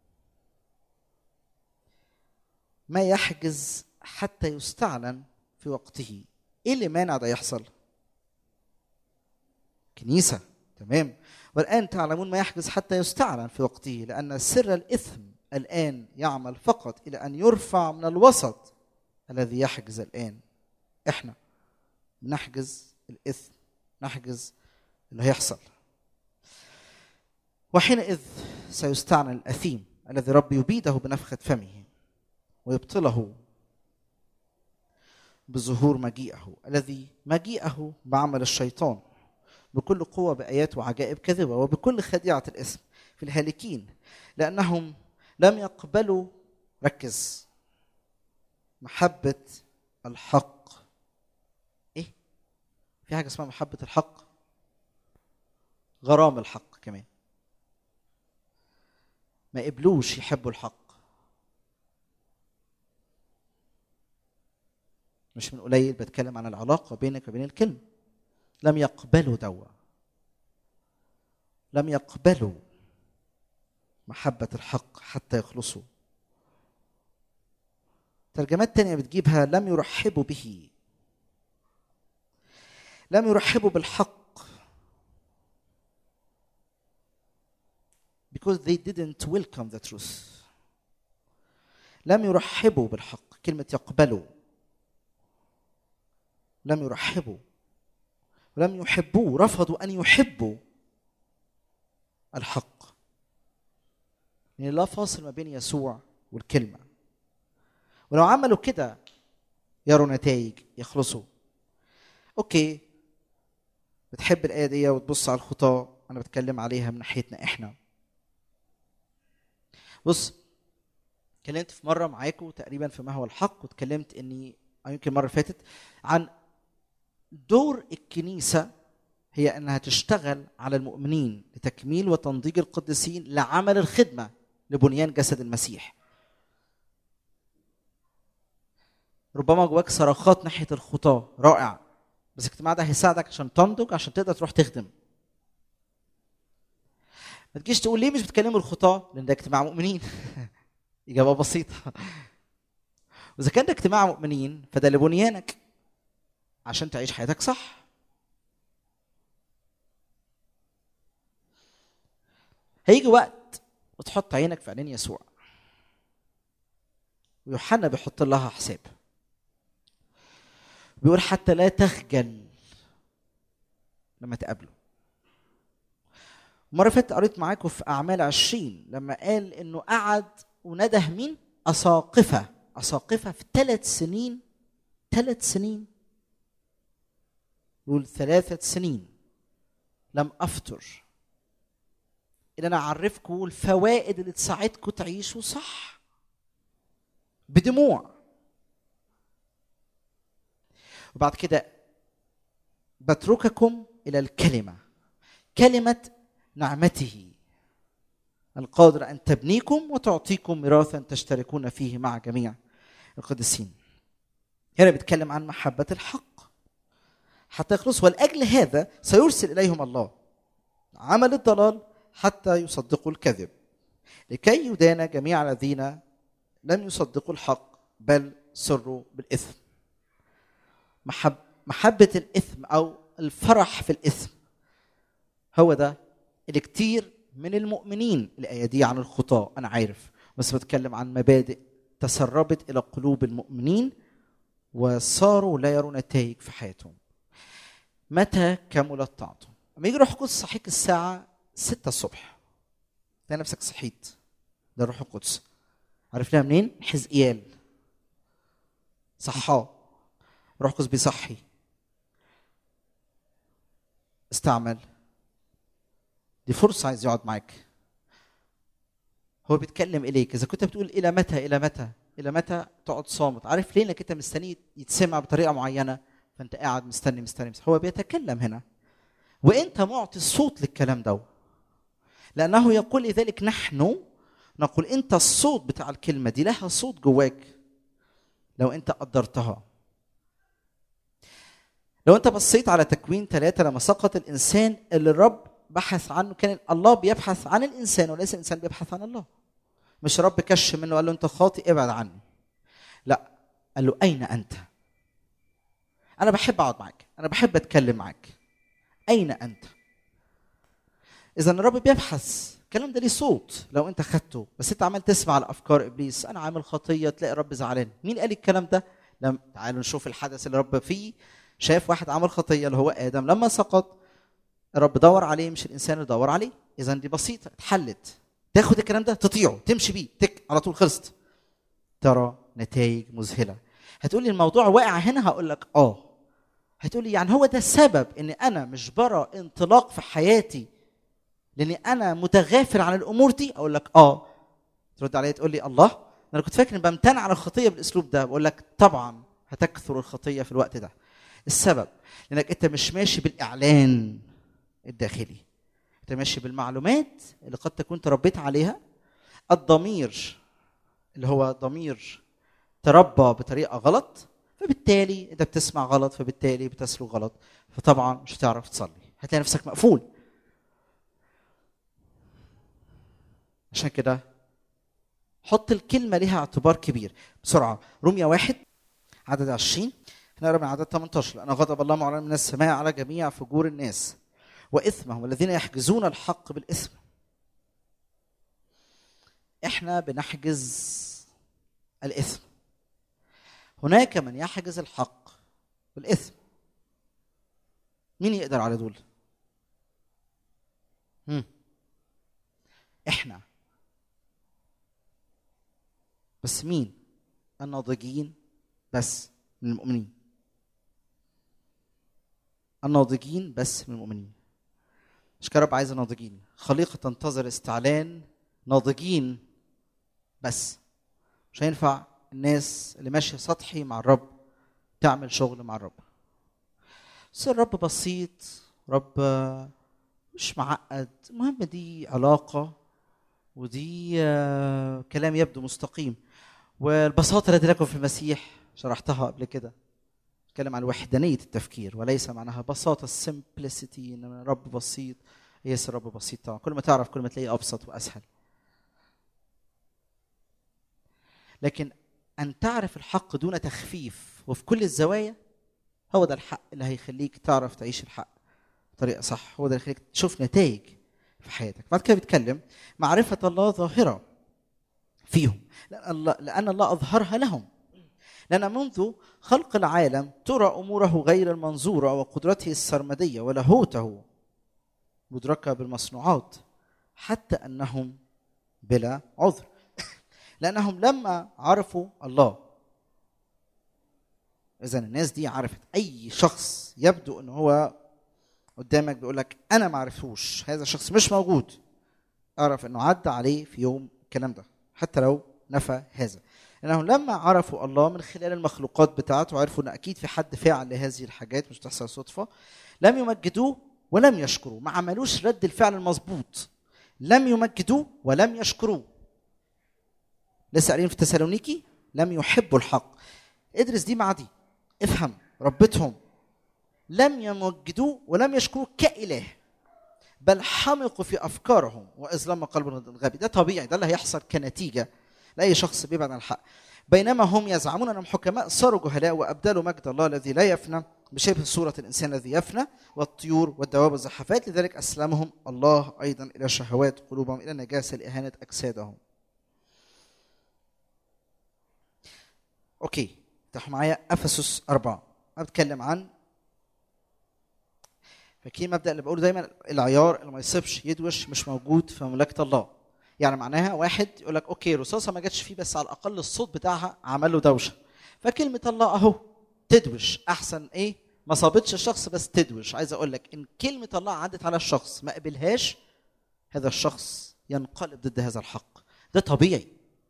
ما يحجز حتى يستعلن في وقته ايه اللي مانع ده يحصل كنيسه تمام والان تعلمون ما يحجز حتى يستعلن في وقته لان سر الاثم الان يعمل فقط الى ان يرفع من الوسط الذي يحجز الان احنا نحجز الاثم نحجز اللي هيحصل وحينئذ سيستعلن الاثيم الذي رب يبيده بنفخه فمه ويبطله بظهور مجيئه الذي مجيئه بعمل الشيطان بكل قوة بآيات وعجائب كذبة وبكل خديعة الاسم في الهالكين لأنهم لم يقبلوا ركز محبة الحق إيه؟ في حاجة اسمها محبة الحق غرام الحق كمان ما قبلوش يحبوا الحق مش من قليل بتكلم عن العلاقة بينك وبين الكلمة لم يقبلوا دوا لم يقبلوا محبة الحق حتى يخلصوا ترجمات تانية بتجيبها لم يرحبوا به لم يرحبوا بالحق because they didn't welcome the truth لم يرحبوا بالحق كلمة يقبلوا لم يرحبوا ولم يحبوه رفضوا ان يحبوا الحق يعني لا فاصل ما بين يسوع والكلمه ولو عملوا كده يروا نتائج يخلصوا اوكي بتحب الايه دي وتبص على الخطاه انا بتكلم عليها من ناحيتنا احنا بص اتكلمت في مره معاكم تقريبا في ما هو الحق واتكلمت اني أو يمكن المره اللي فاتت عن دور الكنيسة هي أنها تشتغل على المؤمنين لتكميل وتنضيج القديسين لعمل الخدمة لبنيان جسد المسيح ربما جواك صرخات ناحية الخطاة رائع بس الاجتماع ده هيساعدك عشان تنضج عشان تقدر تروح تخدم ما تجيش تقول ليه مش بتكلموا الخطاة لأن ده اجتماع مؤمنين إجابة بسيطة وإذا كان ده اجتماع مؤمنين فده لبنيانك عشان تعيش حياتك صح هيجي وقت وتحط عينك في عينين يسوع ويوحنا بيحط لها حساب بيقول حتى لا تخجل لما تقابله مرة فاتت قريت معاكم في أعمال عشرين لما قال إنه قعد ونده مين؟ أساقفة أساقفة في ثلاث سنين ثلاث سنين يقول ثلاثة سنين لم أفطر إن أنا أعرفكم الفوائد اللي تساعدكم تعيشوا صح بدموع وبعد كده بترككم إلى الكلمة كلمة نعمته القادر أن تبنيكم وتعطيكم ميراثا تشتركون فيه مع جميع القديسين هنا بيتكلم عن محبة الحق حتى يخلص ولأجل هذا سيرسل إليهم الله عمل الضلال حتى يصدقوا الكذب لكي يدان جميع الذين لم يصدقوا الحق بل سروا بالإثم محب محبة الإثم أو الفرح في الإثم هو ده اللي كتير من المؤمنين الآية دي عن الخطاة أنا عارف بس بتكلم عن مبادئ تسربت إلى قلوب المؤمنين وصاروا لا يرون نتائج في حياتهم متى كملت طاعتهم لما يجي روح القدس صحيك الساعة 6 الصبح تلاقي نفسك صحيت ده روح القدس عرفناها منين؟ حزقيال صحاه روح القدس بيصحي استعمل دي فرصة عايز يقعد معاك هو بيتكلم إليك إذا كنت بتقول إلى متى إلى متى إلى متى تقعد صامت عارف ليه إنك أنت مستني يتسمع بطريقة معينة فأنت قاعد مستني مستني, مستني. هو بيتكلم هنا وأنت معطي الصوت للكلام ده لأنه يقول لذلك نحن نقول أنت الصوت بتاع الكلمة دي لها صوت جواك لو أنت قدرتها لو أنت بصيت على تكوين ثلاثة لما سقط الإنسان اللي الرب بحث عنه كان الله بيبحث عن الانسان وليس الانسان بيبحث عن الله مش رب كش منه قال له انت خاطئ ابعد عني لا قال له اين انت انا بحب اقعد معاك انا بحب اتكلم معاك اين انت اذا الرب بيبحث الكلام ده ليه صوت لو انت خدته بس انت عمال تسمع لافكار ابليس انا عامل خطيه تلاقي الرب زعلان مين قال الكلام ده لم تعالوا نشوف الحدث اللي الرب فيه شاف واحد عمل خطيه اللي هو ادم لما سقط الرب دور عليه مش الانسان اللي دور عليه اذا دي بسيطه اتحلت تاخد الكلام ده تطيعه تمشي بيه تك على طول خلصت ترى نتائج مذهله هتقول لي الموضوع واقع هنا هقول لك اه هتقول لي يعني هو ده السبب ان انا مش برى انطلاق في حياتي لاني انا متغافل عن الامور دي اقول لك اه ترد عليا تقول لي الله انا كنت فاكر ان بمتنع عن الخطيه بالاسلوب ده بقول لك طبعا هتكثر الخطيه في الوقت ده السبب لانك انت مش ماشي بالاعلان الداخلي انت ماشي بالمعلومات اللي قد تكون تربيت عليها الضمير اللي هو ضمير تربى بطريقه غلط فبالتالي انت بتسمع غلط فبالتالي بتسلك غلط فطبعا مش هتعرف تصلي هتلاقي نفسك مقفول عشان كده حط الكلمه لها اعتبار كبير بسرعه روميا واحد عدد 20 نقرا من عدد 18 لان غضب الله معلن من السماء على جميع فجور الناس واثمهم الذين يحجزون الحق بالاثم احنا بنحجز الاثم هناك من يحجز الحق بالاثم مين يقدر على دول هم. احنا بس مين الناضجين بس من المؤمنين الناضجين بس من المؤمنين مش كرب عايز ناضجين خليقة تنتظر استعلان ناضجين بس مش هينفع الناس اللي ماشية سطحي مع الرب تعمل شغل مع الرب بس الرب بسيط رب مش معقد المهم دي علاقة ودي كلام يبدو مستقيم والبساطة التي لكم في المسيح شرحتها قبل كده بتكلم عن وحدانية التفكير وليس معناها بساطة السمبلسيتي ان رب بسيط يس الرب بسيط طبعا كل ما تعرف كل ما تلاقيه ابسط واسهل لكن ان تعرف الحق دون تخفيف وفي كل الزوايا هو ده الحق اللي هيخليك تعرف تعيش الحق بطريقه صح هو ده اللي يخليك تشوف نتائج في حياتك بعد كده بيتكلم معرفه الله ظاهره فيهم لان الله لان الله اظهرها لهم لأن منذ خلق العالم ترى أموره غير المنظورة وقدرته السرمدية ولاهوته مدركة بالمصنوعات حتى أنهم بلا عذر لأنهم لما عرفوا الله اذا الناس دي عرفت اي شخص يبدو ان هو قدامك بيقول لك انا ما عرفتوش هذا الشخص مش موجود اعرف انه عدى عليه في يوم الكلام ده حتى لو نفى هذا انهم لما عرفوا الله من خلال المخلوقات بتاعته عرفوا ان اكيد في حد فاعل لهذه الحاجات مش تحصل صدفه لم يمجدوه ولم يشكروه ما عملوش رد الفعل المظبوط لم يمجدوه ولم يشكروه لسه قايلين في تسالونيكي لم يحبوا الحق ادرس دي مع دي افهم ربتهم لم يمجدوه ولم يشكروه كإله بل حمقوا في أفكارهم وإظلام قلب الغبي ده طبيعي ده اللي هيحصل كنتيجة لأي شخص بيبعد عن الحق بينما هم يزعمون أنهم حكماء صاروا جهلاء وأبدلوا مجد الله الذي لا يفنى بشبه صورة الإنسان الذي يفنى والطيور والدواب والزحفات لذلك أسلمهم الله أيضا إلى شهوات قلوبهم إلى نجاسة لإهانة أجسادهم أوكي افتحوا معايا أفسس أربعة أنا بتكلم عن فاكرين المبدا اللي بقوله دايما العيار اللي ما يصيبش يدوش مش موجود في مملكه الله يعني معناها واحد يقول لك اوكي رصاصه ما جاتش فيه بس على الاقل الصوت بتاعها عمل له دوشه فكلمه الله اهو تدوش احسن ايه ما صابتش الشخص بس تدوش عايز اقول لك ان كلمه الله عدت على الشخص ما قبلهاش هذا الشخص ينقلب ضد هذا الحق ده طبيعي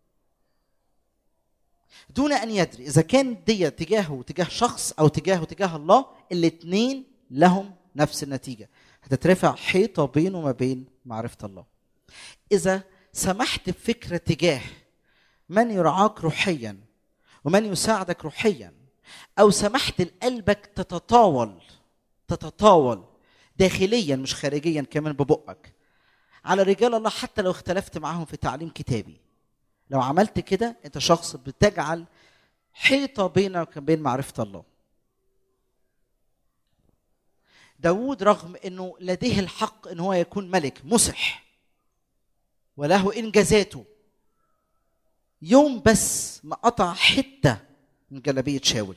دون ان يدري اذا كان دي تجاهه تجاه شخص او تجاهه تجاه الله الاثنين لهم نفس النتيجه هتترفع حيطه بينه وما بين معرفه الله اذا سمحت بفكره تجاه من يرعاك روحيا ومن يساعدك روحيا او سمحت لقلبك تتطاول تتطاول داخليا مش خارجيا كمان ببقك على رجال الله حتى لو اختلفت معاهم في تعليم كتابي لو عملت كده انت شخص بتجعل حيطه بينك وبين معرفه الله داود رغم انه لديه الحق ان هو يكون ملك مسح وله انجازاته يوم بس ما قطع حته من جلابيه شاول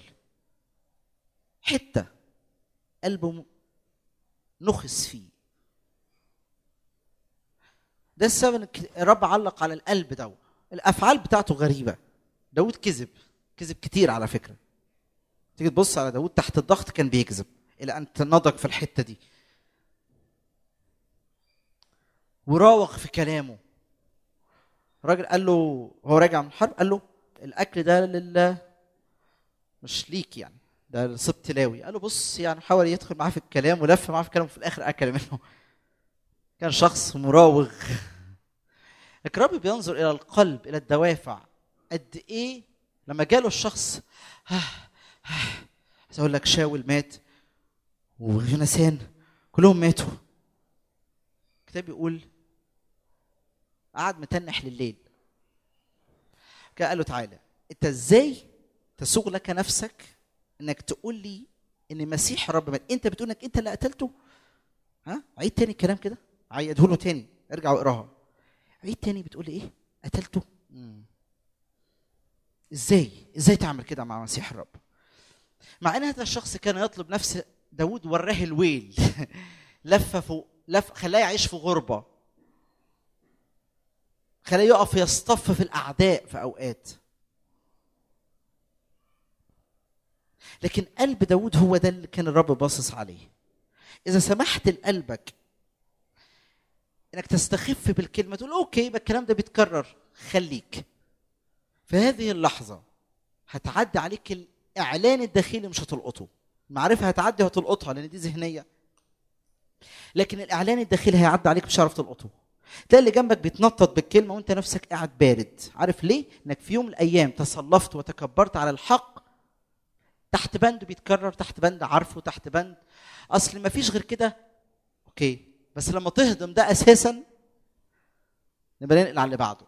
حته قلبه نخس فيه ده السبب ان الرب علق على القلب ده الافعال بتاعته غريبه داود كذب كذب كتير على فكره تيجي تبص على داود تحت الضغط كان بيكذب الى ان نضج في الحته دي وراوغ في كلامه الراجل قال له هو راجع من الحرب قال له الاكل ده لله مش ليك يعني ده لسبط لاوي قال له بص يعني حاول يدخل معاه في الكلام ولف معاه في الكلام وفي الاخر اكل منه كان شخص مراوغ لكن الرب بينظر الى القلب الى الدوافع قد ايه لما جاله الشخص عايز اقول لك شاول مات ويونسان كلهم ماتوا الكتاب بيقول قعد متنح لليل كده قال له تعالى انت ازاي تسوق لك نفسك انك تقول لي ان مسيح الرب مات انت بتقول انك انت اللي قتلته ها عيد تاني الكلام كده عيده له تاني ارجع واقراها عيد تاني بتقول لي ايه قتلته مم. ازاي ازاي تعمل كده مع مسيح الرب مع ان هذا الشخص كان يطلب نفس داود وراه الويل لف فوق لف خلاه يعيش في غربه خلاه يقف يصطف في الاعداء في اوقات لكن قلب داود هو ده اللي كان الرب باصص عليه اذا سمحت لقلبك انك تستخف بالكلمه تقول اوكي يبقى الكلام ده بيتكرر خليك في هذه اللحظه هتعدي عليك الاعلان الداخلي مش هتلقطه المعرفه هتعدي وهتلقطها لان دي ذهنيه لكن الاعلان الداخلي هيعدي عليك مش هتعرف تلقطه تلاقي اللي جنبك بيتنطط بالكلمه وانت نفسك قاعد بارد عارف ليه انك في يوم من الايام تصلفت وتكبرت على الحق تحت بند بيتكرر تحت بند عارفه تحت بند اصل ما فيش غير كده اوكي بس لما تهضم ده اساسا نبقى ننقل على اللي بعده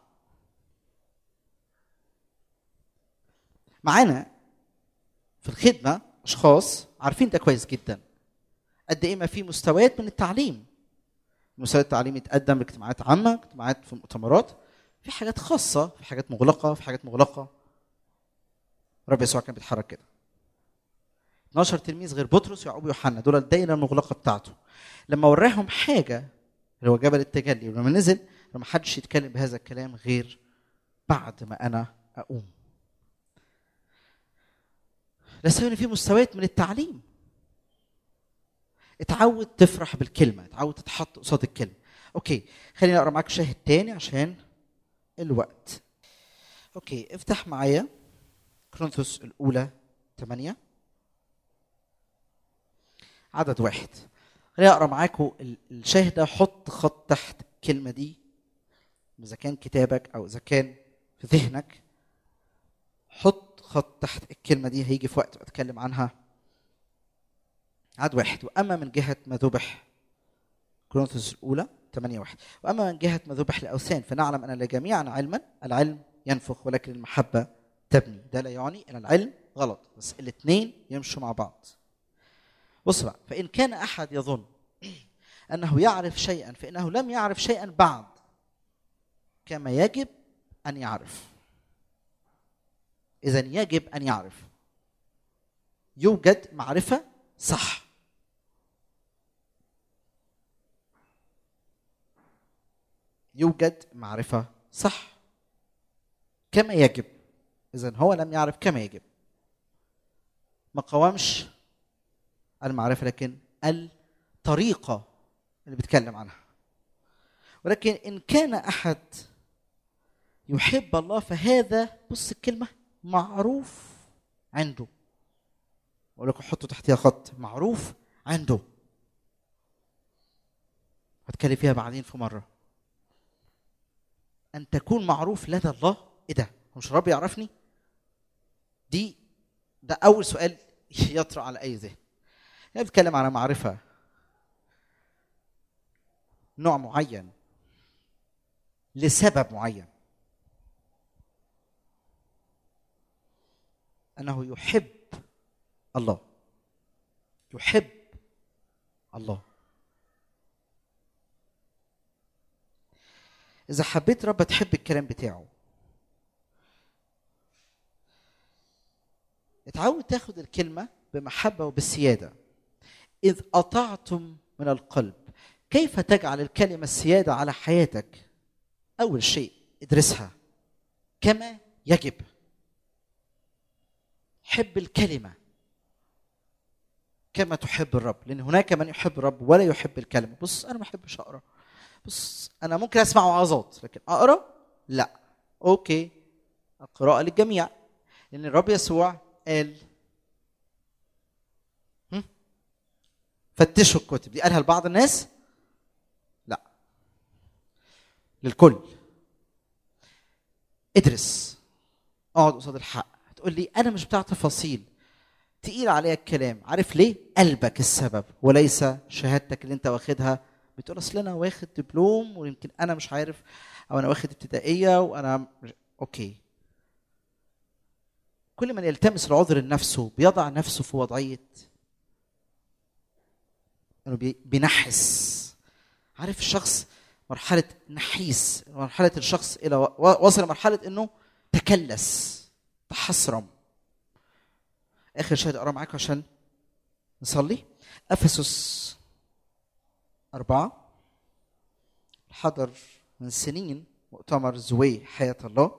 معانا في الخدمه اشخاص عارفين ده كويس جدا قد ايه ما في مستويات من التعليم مستوى التعليم يتقدم باجتماعات عامه اجتماعات في مؤتمرات في حاجات خاصه في حاجات مغلقه في حاجات مغلقه رب يسوع كان بيتحرك كده 12 تلميذ غير بطرس ويعقوب ويوحنا دول الدايره المغلقه بتاعته لما وراهم حاجه اللي هو جبل التجلي ولما نزل ما حدش يتكلم بهذا الكلام غير بعد ما انا اقوم لا سيما إن في مستويات من التعليم اتعود تفرح بالكلمه اتعود تتحط قصاد الكلمه اوكي خليني اقرا معاك شاهد تاني عشان الوقت اوكي افتح معايا كرونثوس الاولى 8 عدد واحد خليني اقرا معاكم ال- الشاهد ده حط خط تحت الكلمه دي اذا كان كتابك او اذا كان في ذهنك حط خط تحت الكلمه دي هيجي في وقت اتكلم عنها عدد واحد واما من جهه ما ذبح كورنثوس الاولى 8 واحد واما من جهه ما ذبح لاوثان فنعلم ان لجميعا علما العلم ينفخ ولكن المحبه تبني ده لا يعني ان العلم غلط بس الاثنين يمشوا مع بعض بص بقى فان كان احد يظن انه يعرف شيئا فانه لم يعرف شيئا بعد كما يجب ان يعرف اذا يجب ان يعرف يوجد معرفه صح يوجد معرفه صح كما يجب اذا هو لم يعرف كما يجب ما قاومش المعرفه لكن الطريقه اللي بيتكلم عنها ولكن ان كان احد يحب الله فهذا بص الكلمه معروف عنده اقول لكم حطوا تحتها خط معروف عنده هتكلم فيها بعدين في مره ان تكون معروف لدى الله ايه ده هو مش الرب يعرفني دي ده اول سؤال يطرأ على اي ذهن يعني بتكلم على معرفه نوع معين لسبب معين انه يحب الله يحب الله اذا حبيت رب تحب الكلام بتاعه اتعود تاخد الكلمه بمحبه وبالسياده اذ اطعتم من القلب كيف تجعل الكلمه السياده على حياتك اول شيء ادرسها كما يجب حب الكلمه كما تحب الرب لان هناك من يحب الرب ولا يحب الكلمه بص انا ما بحبش اقرا بص انا ممكن اسمع وعظات لكن اقرا لا اوكي القراءه للجميع لان الرب يسوع قال هم؟ فتشوا الكتب دي قالها لبعض الناس لا للكل ادرس اقعد قصاد الحق تقول لي انا مش بتاع تفاصيل تقيل عليا الكلام عارف ليه قلبك السبب وليس شهادتك اللي انت واخدها بتقول اصل انا واخد دبلوم ويمكن انا مش عارف او انا واخد ابتدائيه وانا مش... اوكي كل من يلتمس العذر لنفسه بيضع نفسه في وضعيه انه بي- بينحس عارف الشخص مرحله نحيس مرحله الشخص الى و- وصل لمرحله انه تكلس تحسرم اخر شاهد اقرا معاكم عشان نصلي افسس أربعة حضر من سنين مؤتمر زوي حياة الله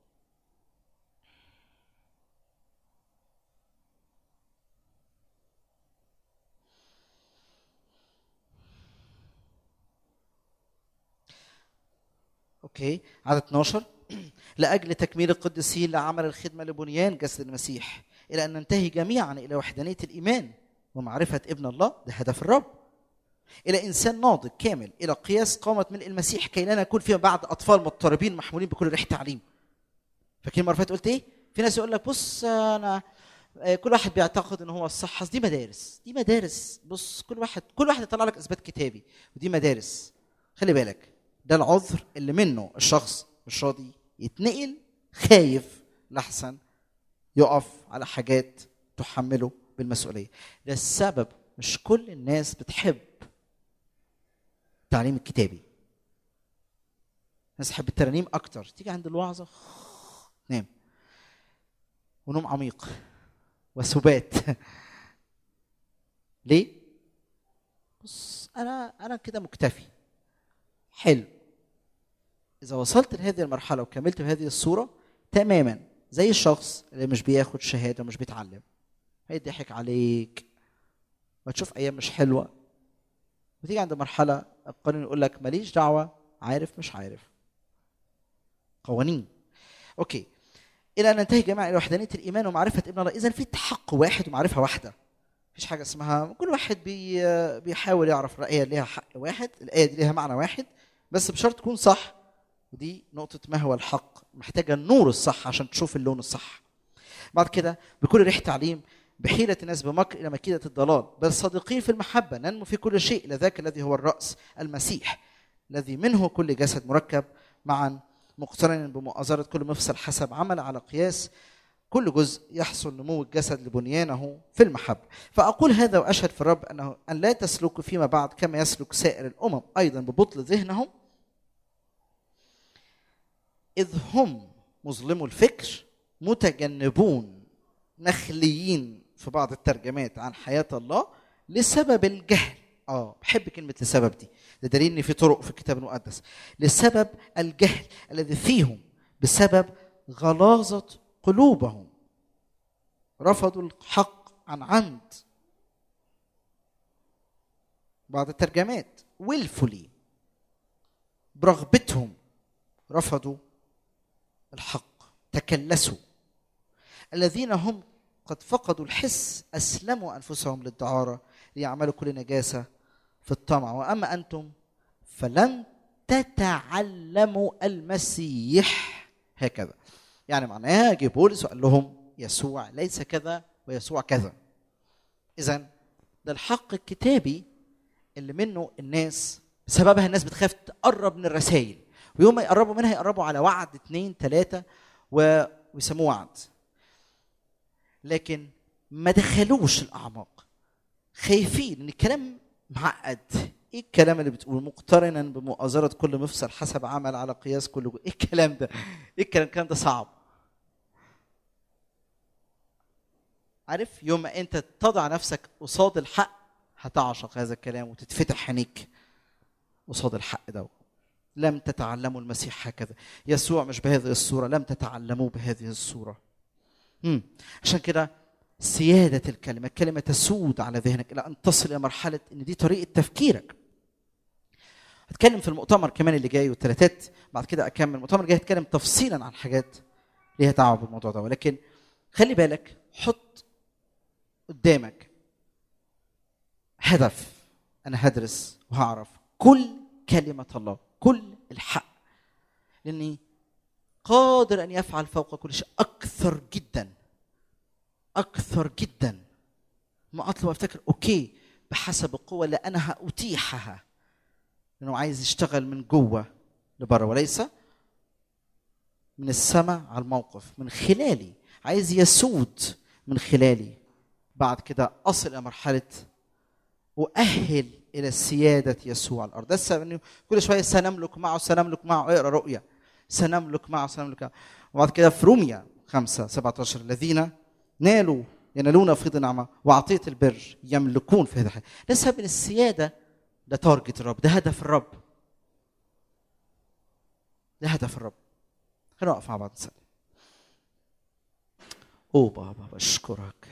اوكي عدد 12 لاجل تكميل القديسين لعمل الخدمه لبنيان جسد المسيح الى ان ننتهي جميعا الى وحدانيه الايمان ومعرفه ابن الله ده هدف الرب الى انسان ناضج كامل الى قياس قامه ملء المسيح كي لا نكون فيما بعد اطفال مضطربين محمولين بكل ريح تعليم فاكرين المره اللي فاتت قلت ايه في ناس يقول لك بص انا آه، كل واحد بيعتقد ان هو الصح أصل دي مدارس دي مدارس بص كل واحد كل واحد يطلع لك اثبات كتابي ودي مدارس خلي بالك ده العذر اللي منه الشخص مش راضي يتنقل خايف لحسن يقف على حاجات تحمله بالمسؤوليه ده السبب مش كل الناس بتحب التعليم الكتابي الناس تحب الترانيم اكتر تيجي عند الوعظه نام ونوم عميق وسبات ليه بص انا انا كده مكتفي حلو اذا وصلت لهذه المرحله وكملت بهذه الصوره تماما زي الشخص اللي مش بياخد شهاده ومش بيتعلم هيضحك عليك وتشوف ايام مش حلوه وتيجي عند مرحله القانون يقول لك ماليش دعوه عارف مش عارف قوانين اوكي الى ان ننتهي جماعه الى وحدانيه الايمان ومعرفه ابن الله اذا في حق واحد ومعرفه واحده مفيش حاجه اسمها كل واحد بي بيحاول يعرف الايه ليها حق واحد الايه دي ليها معنى واحد بس بشرط تكون صح ودي نقطه ما هو الحق محتاجه النور الصح عشان تشوف اللون الصح بعد كده بكل ريح تعليم بحيلة الناس بمكر إلى مكيدة الضلال بل صادقين في المحبة ننمو في كل شيء إلى ذاك الذي هو الرأس المسيح الذي منه كل جسد مركب معا مقترن بمؤازرة كل مفصل حسب عمل على قياس كل جزء يحصل نمو الجسد لبنيانه في المحبة فأقول هذا وأشهد في الرب أنه أن لا تسلكوا فيما بعد كما يسلك سائر الأمم أيضا ببطل ذهنهم إذ هم مظلمو الفكر متجنبون مخليين في بعض الترجمات عن حياة الله لسبب الجهل اه بحب كلمة لسبب دي ده دليل ان في طرق في الكتاب المقدس لسبب الجهل الذي فيهم بسبب غلاظة قلوبهم رفضوا الحق عن عمد بعض الترجمات willfully برغبتهم رفضوا الحق تكلسوا الذين هم قد فقدوا الحس اسلموا انفسهم للدعاره ليعملوا كل نجاسه في الطمع واما انتم فلن تتعلموا المسيح هكذا يعني معناها جه بولس وقال لهم يسوع ليس كذا ويسوع كذا اذا ده الحق الكتابي اللي منه الناس بسببها الناس بتخاف تقرب من الرسائل ويوم ما يقربوا منها يقربوا على وعد اثنين ثلاثه ويسموه وعد لكن ما دخلوش الاعماق خايفين ان الكلام معقد ايه الكلام اللي بتقول مقترنا بمؤازرة كل مفصل حسب عمل على قياس كل جو. ايه الكلام ده ايه الكلام الكلام ده صعب عارف يوم ما انت تضع نفسك قصاد الحق هتعشق هذا الكلام وتتفتح عينيك قصاد الحق ده لم تتعلموا المسيح هكذا يسوع مش بهذه الصورة لم تتعلموه بهذه الصورة مم. عشان كده سيادة الكلمة الكلمة تسود على ذهنك إلى أن تصل إلى مرحلة إن دي طريقة تفكيرك هتكلم في المؤتمر كمان اللي جاي والثلاثات بعد كده أكمل المؤتمر الجاي هتكلم تفصيلا عن حاجات ليها دعوة بالموضوع ده ولكن خلي بالك حط قدامك هدف أنا هدرس وهعرف كل كلمة الله كل الحق لأني قادر أن يفعل فوق كل شيء أكثر جدا أكثر جدا ما أطلب أفتكر أوكي بحسب القوة اللي أنا هأتيحها لأنه عايز يشتغل من جوه لبره وليس من السماء على الموقف من خلالي عايز يسود من خلالي بعد كده أصل إلى مرحلة أؤهل إلى سيادة يسوع على الأرض ده السبب إنه كل شوية سنملك معه سنملك معه اقرأ رؤيا سنملك معه سنملك معه وبعد كده في روميا 5 17 الذين نالوا ينالون فيض نعمة وعطية البر يملكون في هذا الحياة ده سبب إن السيادة ده تارجت الرب ده هدف الرب ده هدف الرب خلينا نقف مع بعض نصلي اوه بابا بشكرك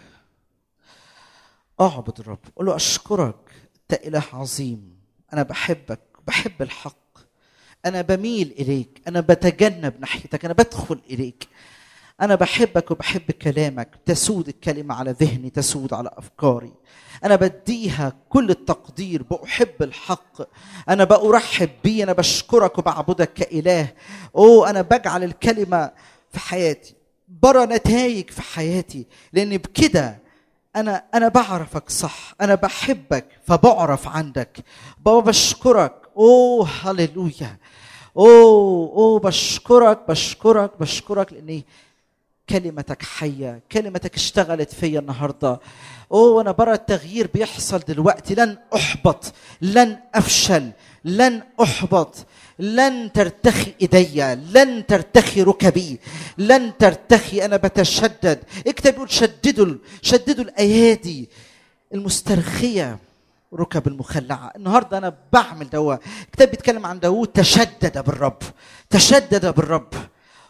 اعبد الرب قول له اشكرك انت اله عظيم انا بحبك بحب الحق انا بميل اليك انا بتجنب ناحيتك انا بدخل اليك انا بحبك وبحب كلامك تسود الكلمه على ذهني تسود على افكاري انا بديها كل التقدير بحب الحق انا بأرحب بيه انا بشكرك وبعبدك كاله اوه انا بجعل الكلمه في حياتي برى نتائج في حياتي لان بكده انا انا بعرفك صح انا بحبك فبعرف عندك بابا بشكرك اوه هللويا اوه اوه بشكرك بشكرك بشكرك لاني كلمتك حية كلمتك اشتغلت فيا النهاردة اوه انا برى التغيير بيحصل دلوقتي لن احبط لن افشل لن احبط لن ترتخي ايديا لن ترتخي ركبي لن ترتخي انا بتشدد اكتب يقول شددوا شددوا الايادي المسترخيه ركب المخلعه النهارده انا بعمل دوا الكتاب بيتكلم عن داوود تشدد بالرب تشدد بالرب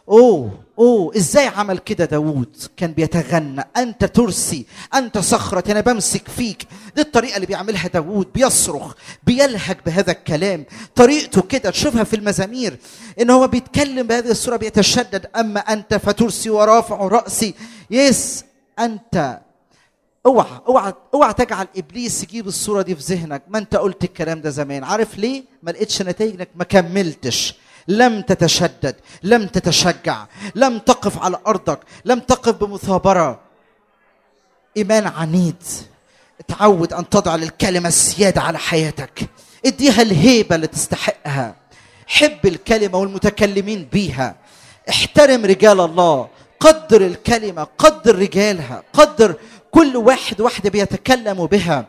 اوه اوه ازاي عمل كده داوود كان بيتغنى انت ترسي انت صخرة انا بمسك فيك دي الطريقة اللي بيعملها داوود بيصرخ بيلهج بهذا الكلام طريقته كده تشوفها في المزامير ان هو بيتكلم بهذه الصورة بيتشدد اما انت فترسي ورافع رأسي يس انت اوعى اوعى اوعى تجعل ابليس يجيب الصوره دي في ذهنك ما انت قلت الكلام ده زمان عارف ليه ما لقيتش نتائج انك ما كملتش لم تتشدد لم تتشجع لم تقف على ارضك لم تقف بمثابره ايمان عنيد اتعود ان تضع للكلمه السياده على حياتك اديها الهيبه اللي تستحقها حب الكلمه والمتكلمين بيها احترم رجال الله قدر الكلمه قدر رجالها قدر كل واحد واحده بيتكلموا بها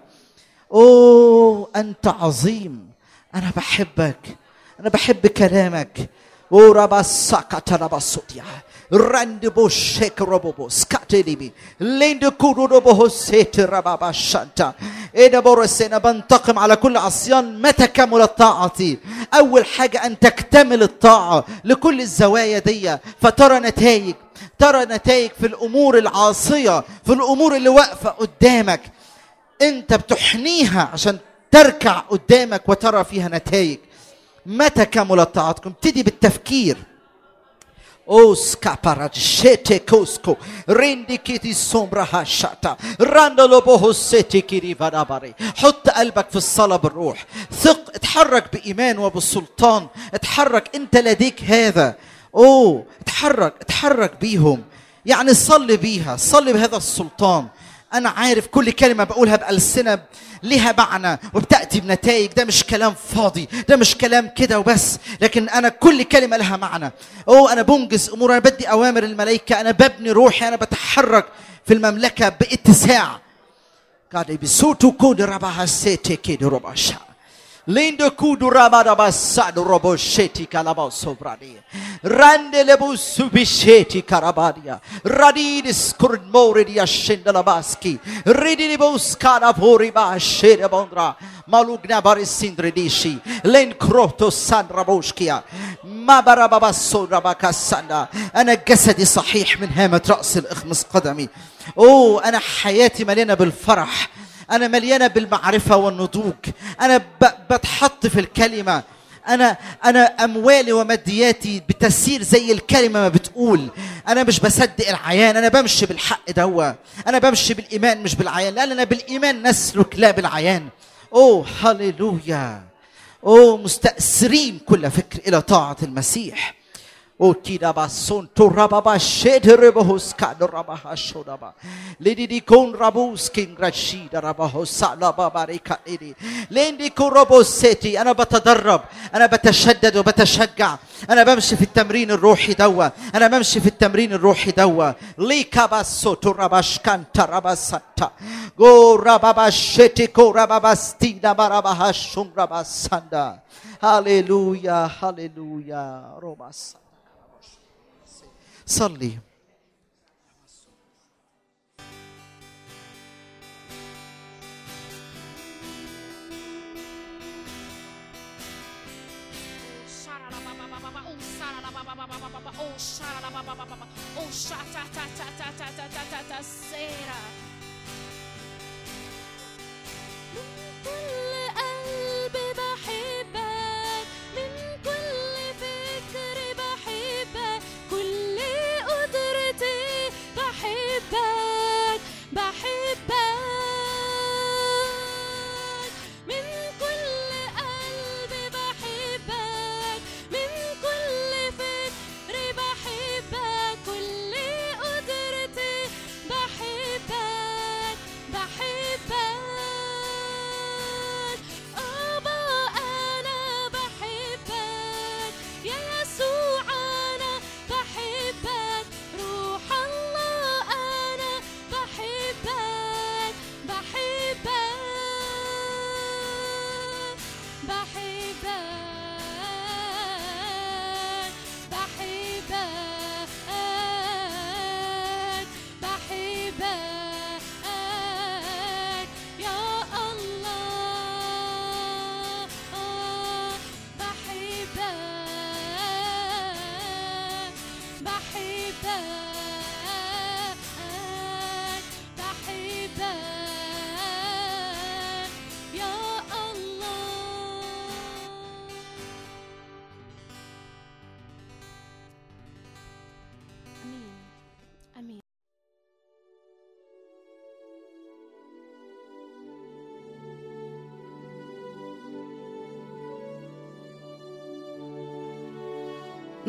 اوه انت عظيم انا بحبك انا بحب كلامك وربا ساكتا ربا سوتيا راند بوشيك روبوبو سكاتيليبي ليند كورو روبو سيت ربا باشانتا انا بورس انا بنتقم على كل عصيان متى كملت طاعتي اول حاجه ان تكتمل الطاعه لكل الزوايا دي فترى نتائج ترى نتائج في الامور العاصيه في الامور اللي واقفه قدامك انت بتحنيها عشان تركع قدامك وترى فيها نتائج متى كملت طاعتكم ابتدي بالتفكير اوس كابارات شيتي كوسكو ريندي كيتي سومبرا هاشاتا راندلو بوهو سيتي كيري فاراباري حط قلبك في الصلاة بالروح ثق اتحرك بإيمان وبالسلطان اتحرك انت لديك هذا اوه اتحرك اتحرك بيهم يعني صلي بيها صلي بهذا السلطان انا عارف كل كلمه بقولها بالسنه لها معنى وبتاتي بنتائج ده مش كلام فاضي ده مش كلام كده وبس لكن انا كل كلمه لها معنى اوه انا بنجز امور انا بدي اوامر الملائكه انا ببني روحي انا بتحرك في المملكه باتساع قاعد بصوتو كود ربها سيتي كيد رباشا Lindo kudu ramada basado robo sheti kalaba sobrani. Rande lebu subisheti karabadia. Radidis kurmore di ascenda la baschi. Ridini buskana puri ba shere bondra. Malugna barisindri dishi. Len kroto sandra boshkia. ما برا بابا صورة بكسنا أنا جسدي صحيح من هامة رأس الإخمص قدمي أوه أنا حياتي مليانة بالفرح انا مليانه بالمعرفه والنضوج انا ب- بتحط في الكلمه انا انا اموالي ومادياتي بتسير زي الكلمه ما بتقول انا مش بصدق العيان انا بمشي بالحق دوا انا بمشي بالايمان مش بالعيان لان انا بالايمان نسلك لا بالعيان اوه هللويا اوه مستأثرين كل فكر الى طاعه المسيح Otida bason to rababa shed rebahos kad rabaha shodaba. Lady di kon rabus king rashida rabaho sala babarika lady. Lendi كروبو سيتي انا بتدرب انا بتشدد وبتشجع انا بمشي في التمرين الروحي دوا انا بمشي في التمرين الروحي دوا ليكا باسو تراباش كانتا راباسانتا go rababa sheti ko rababa stina barabaha shung rabasanda hallelujah hallelujah robasa صلي من كل قلبي بحبك من كل فكر بحبك كل قدرتي بحبك بحبك من كل قلبي بحبك من كل فكر بحبك كل قدرتي بحبك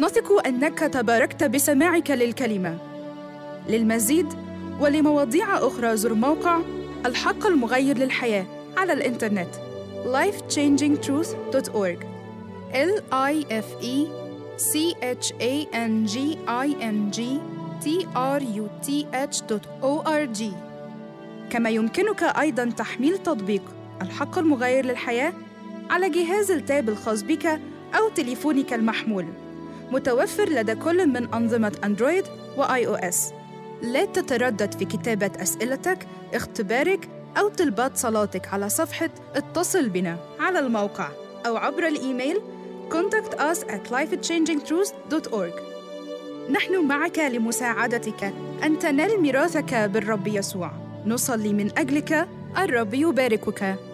نثق أنك تباركت بسماعك للكلمة للمزيد ولمواضيع أخرى زر موقع الحق المغير للحياة على الإنترنت lifechangingtruth.org l i f e c h a n g i n g t r u t h.org كما يمكنك أيضا تحميل تطبيق الحق المغير للحياة على جهاز التاب الخاص بك أو تليفونك المحمول متوفر لدى كل من أنظمة أندرويد وآي أو إس لا تتردد في كتابة أسئلتك، اختبارك أو طلبات صلاتك على صفحة اتصل بنا على الموقع أو عبر الإيميل contact us at lifechangingtruth.org نحن معك لمساعدتك أن تنال ميراثك بالرب يسوع نصلي من أجلك الرب يباركك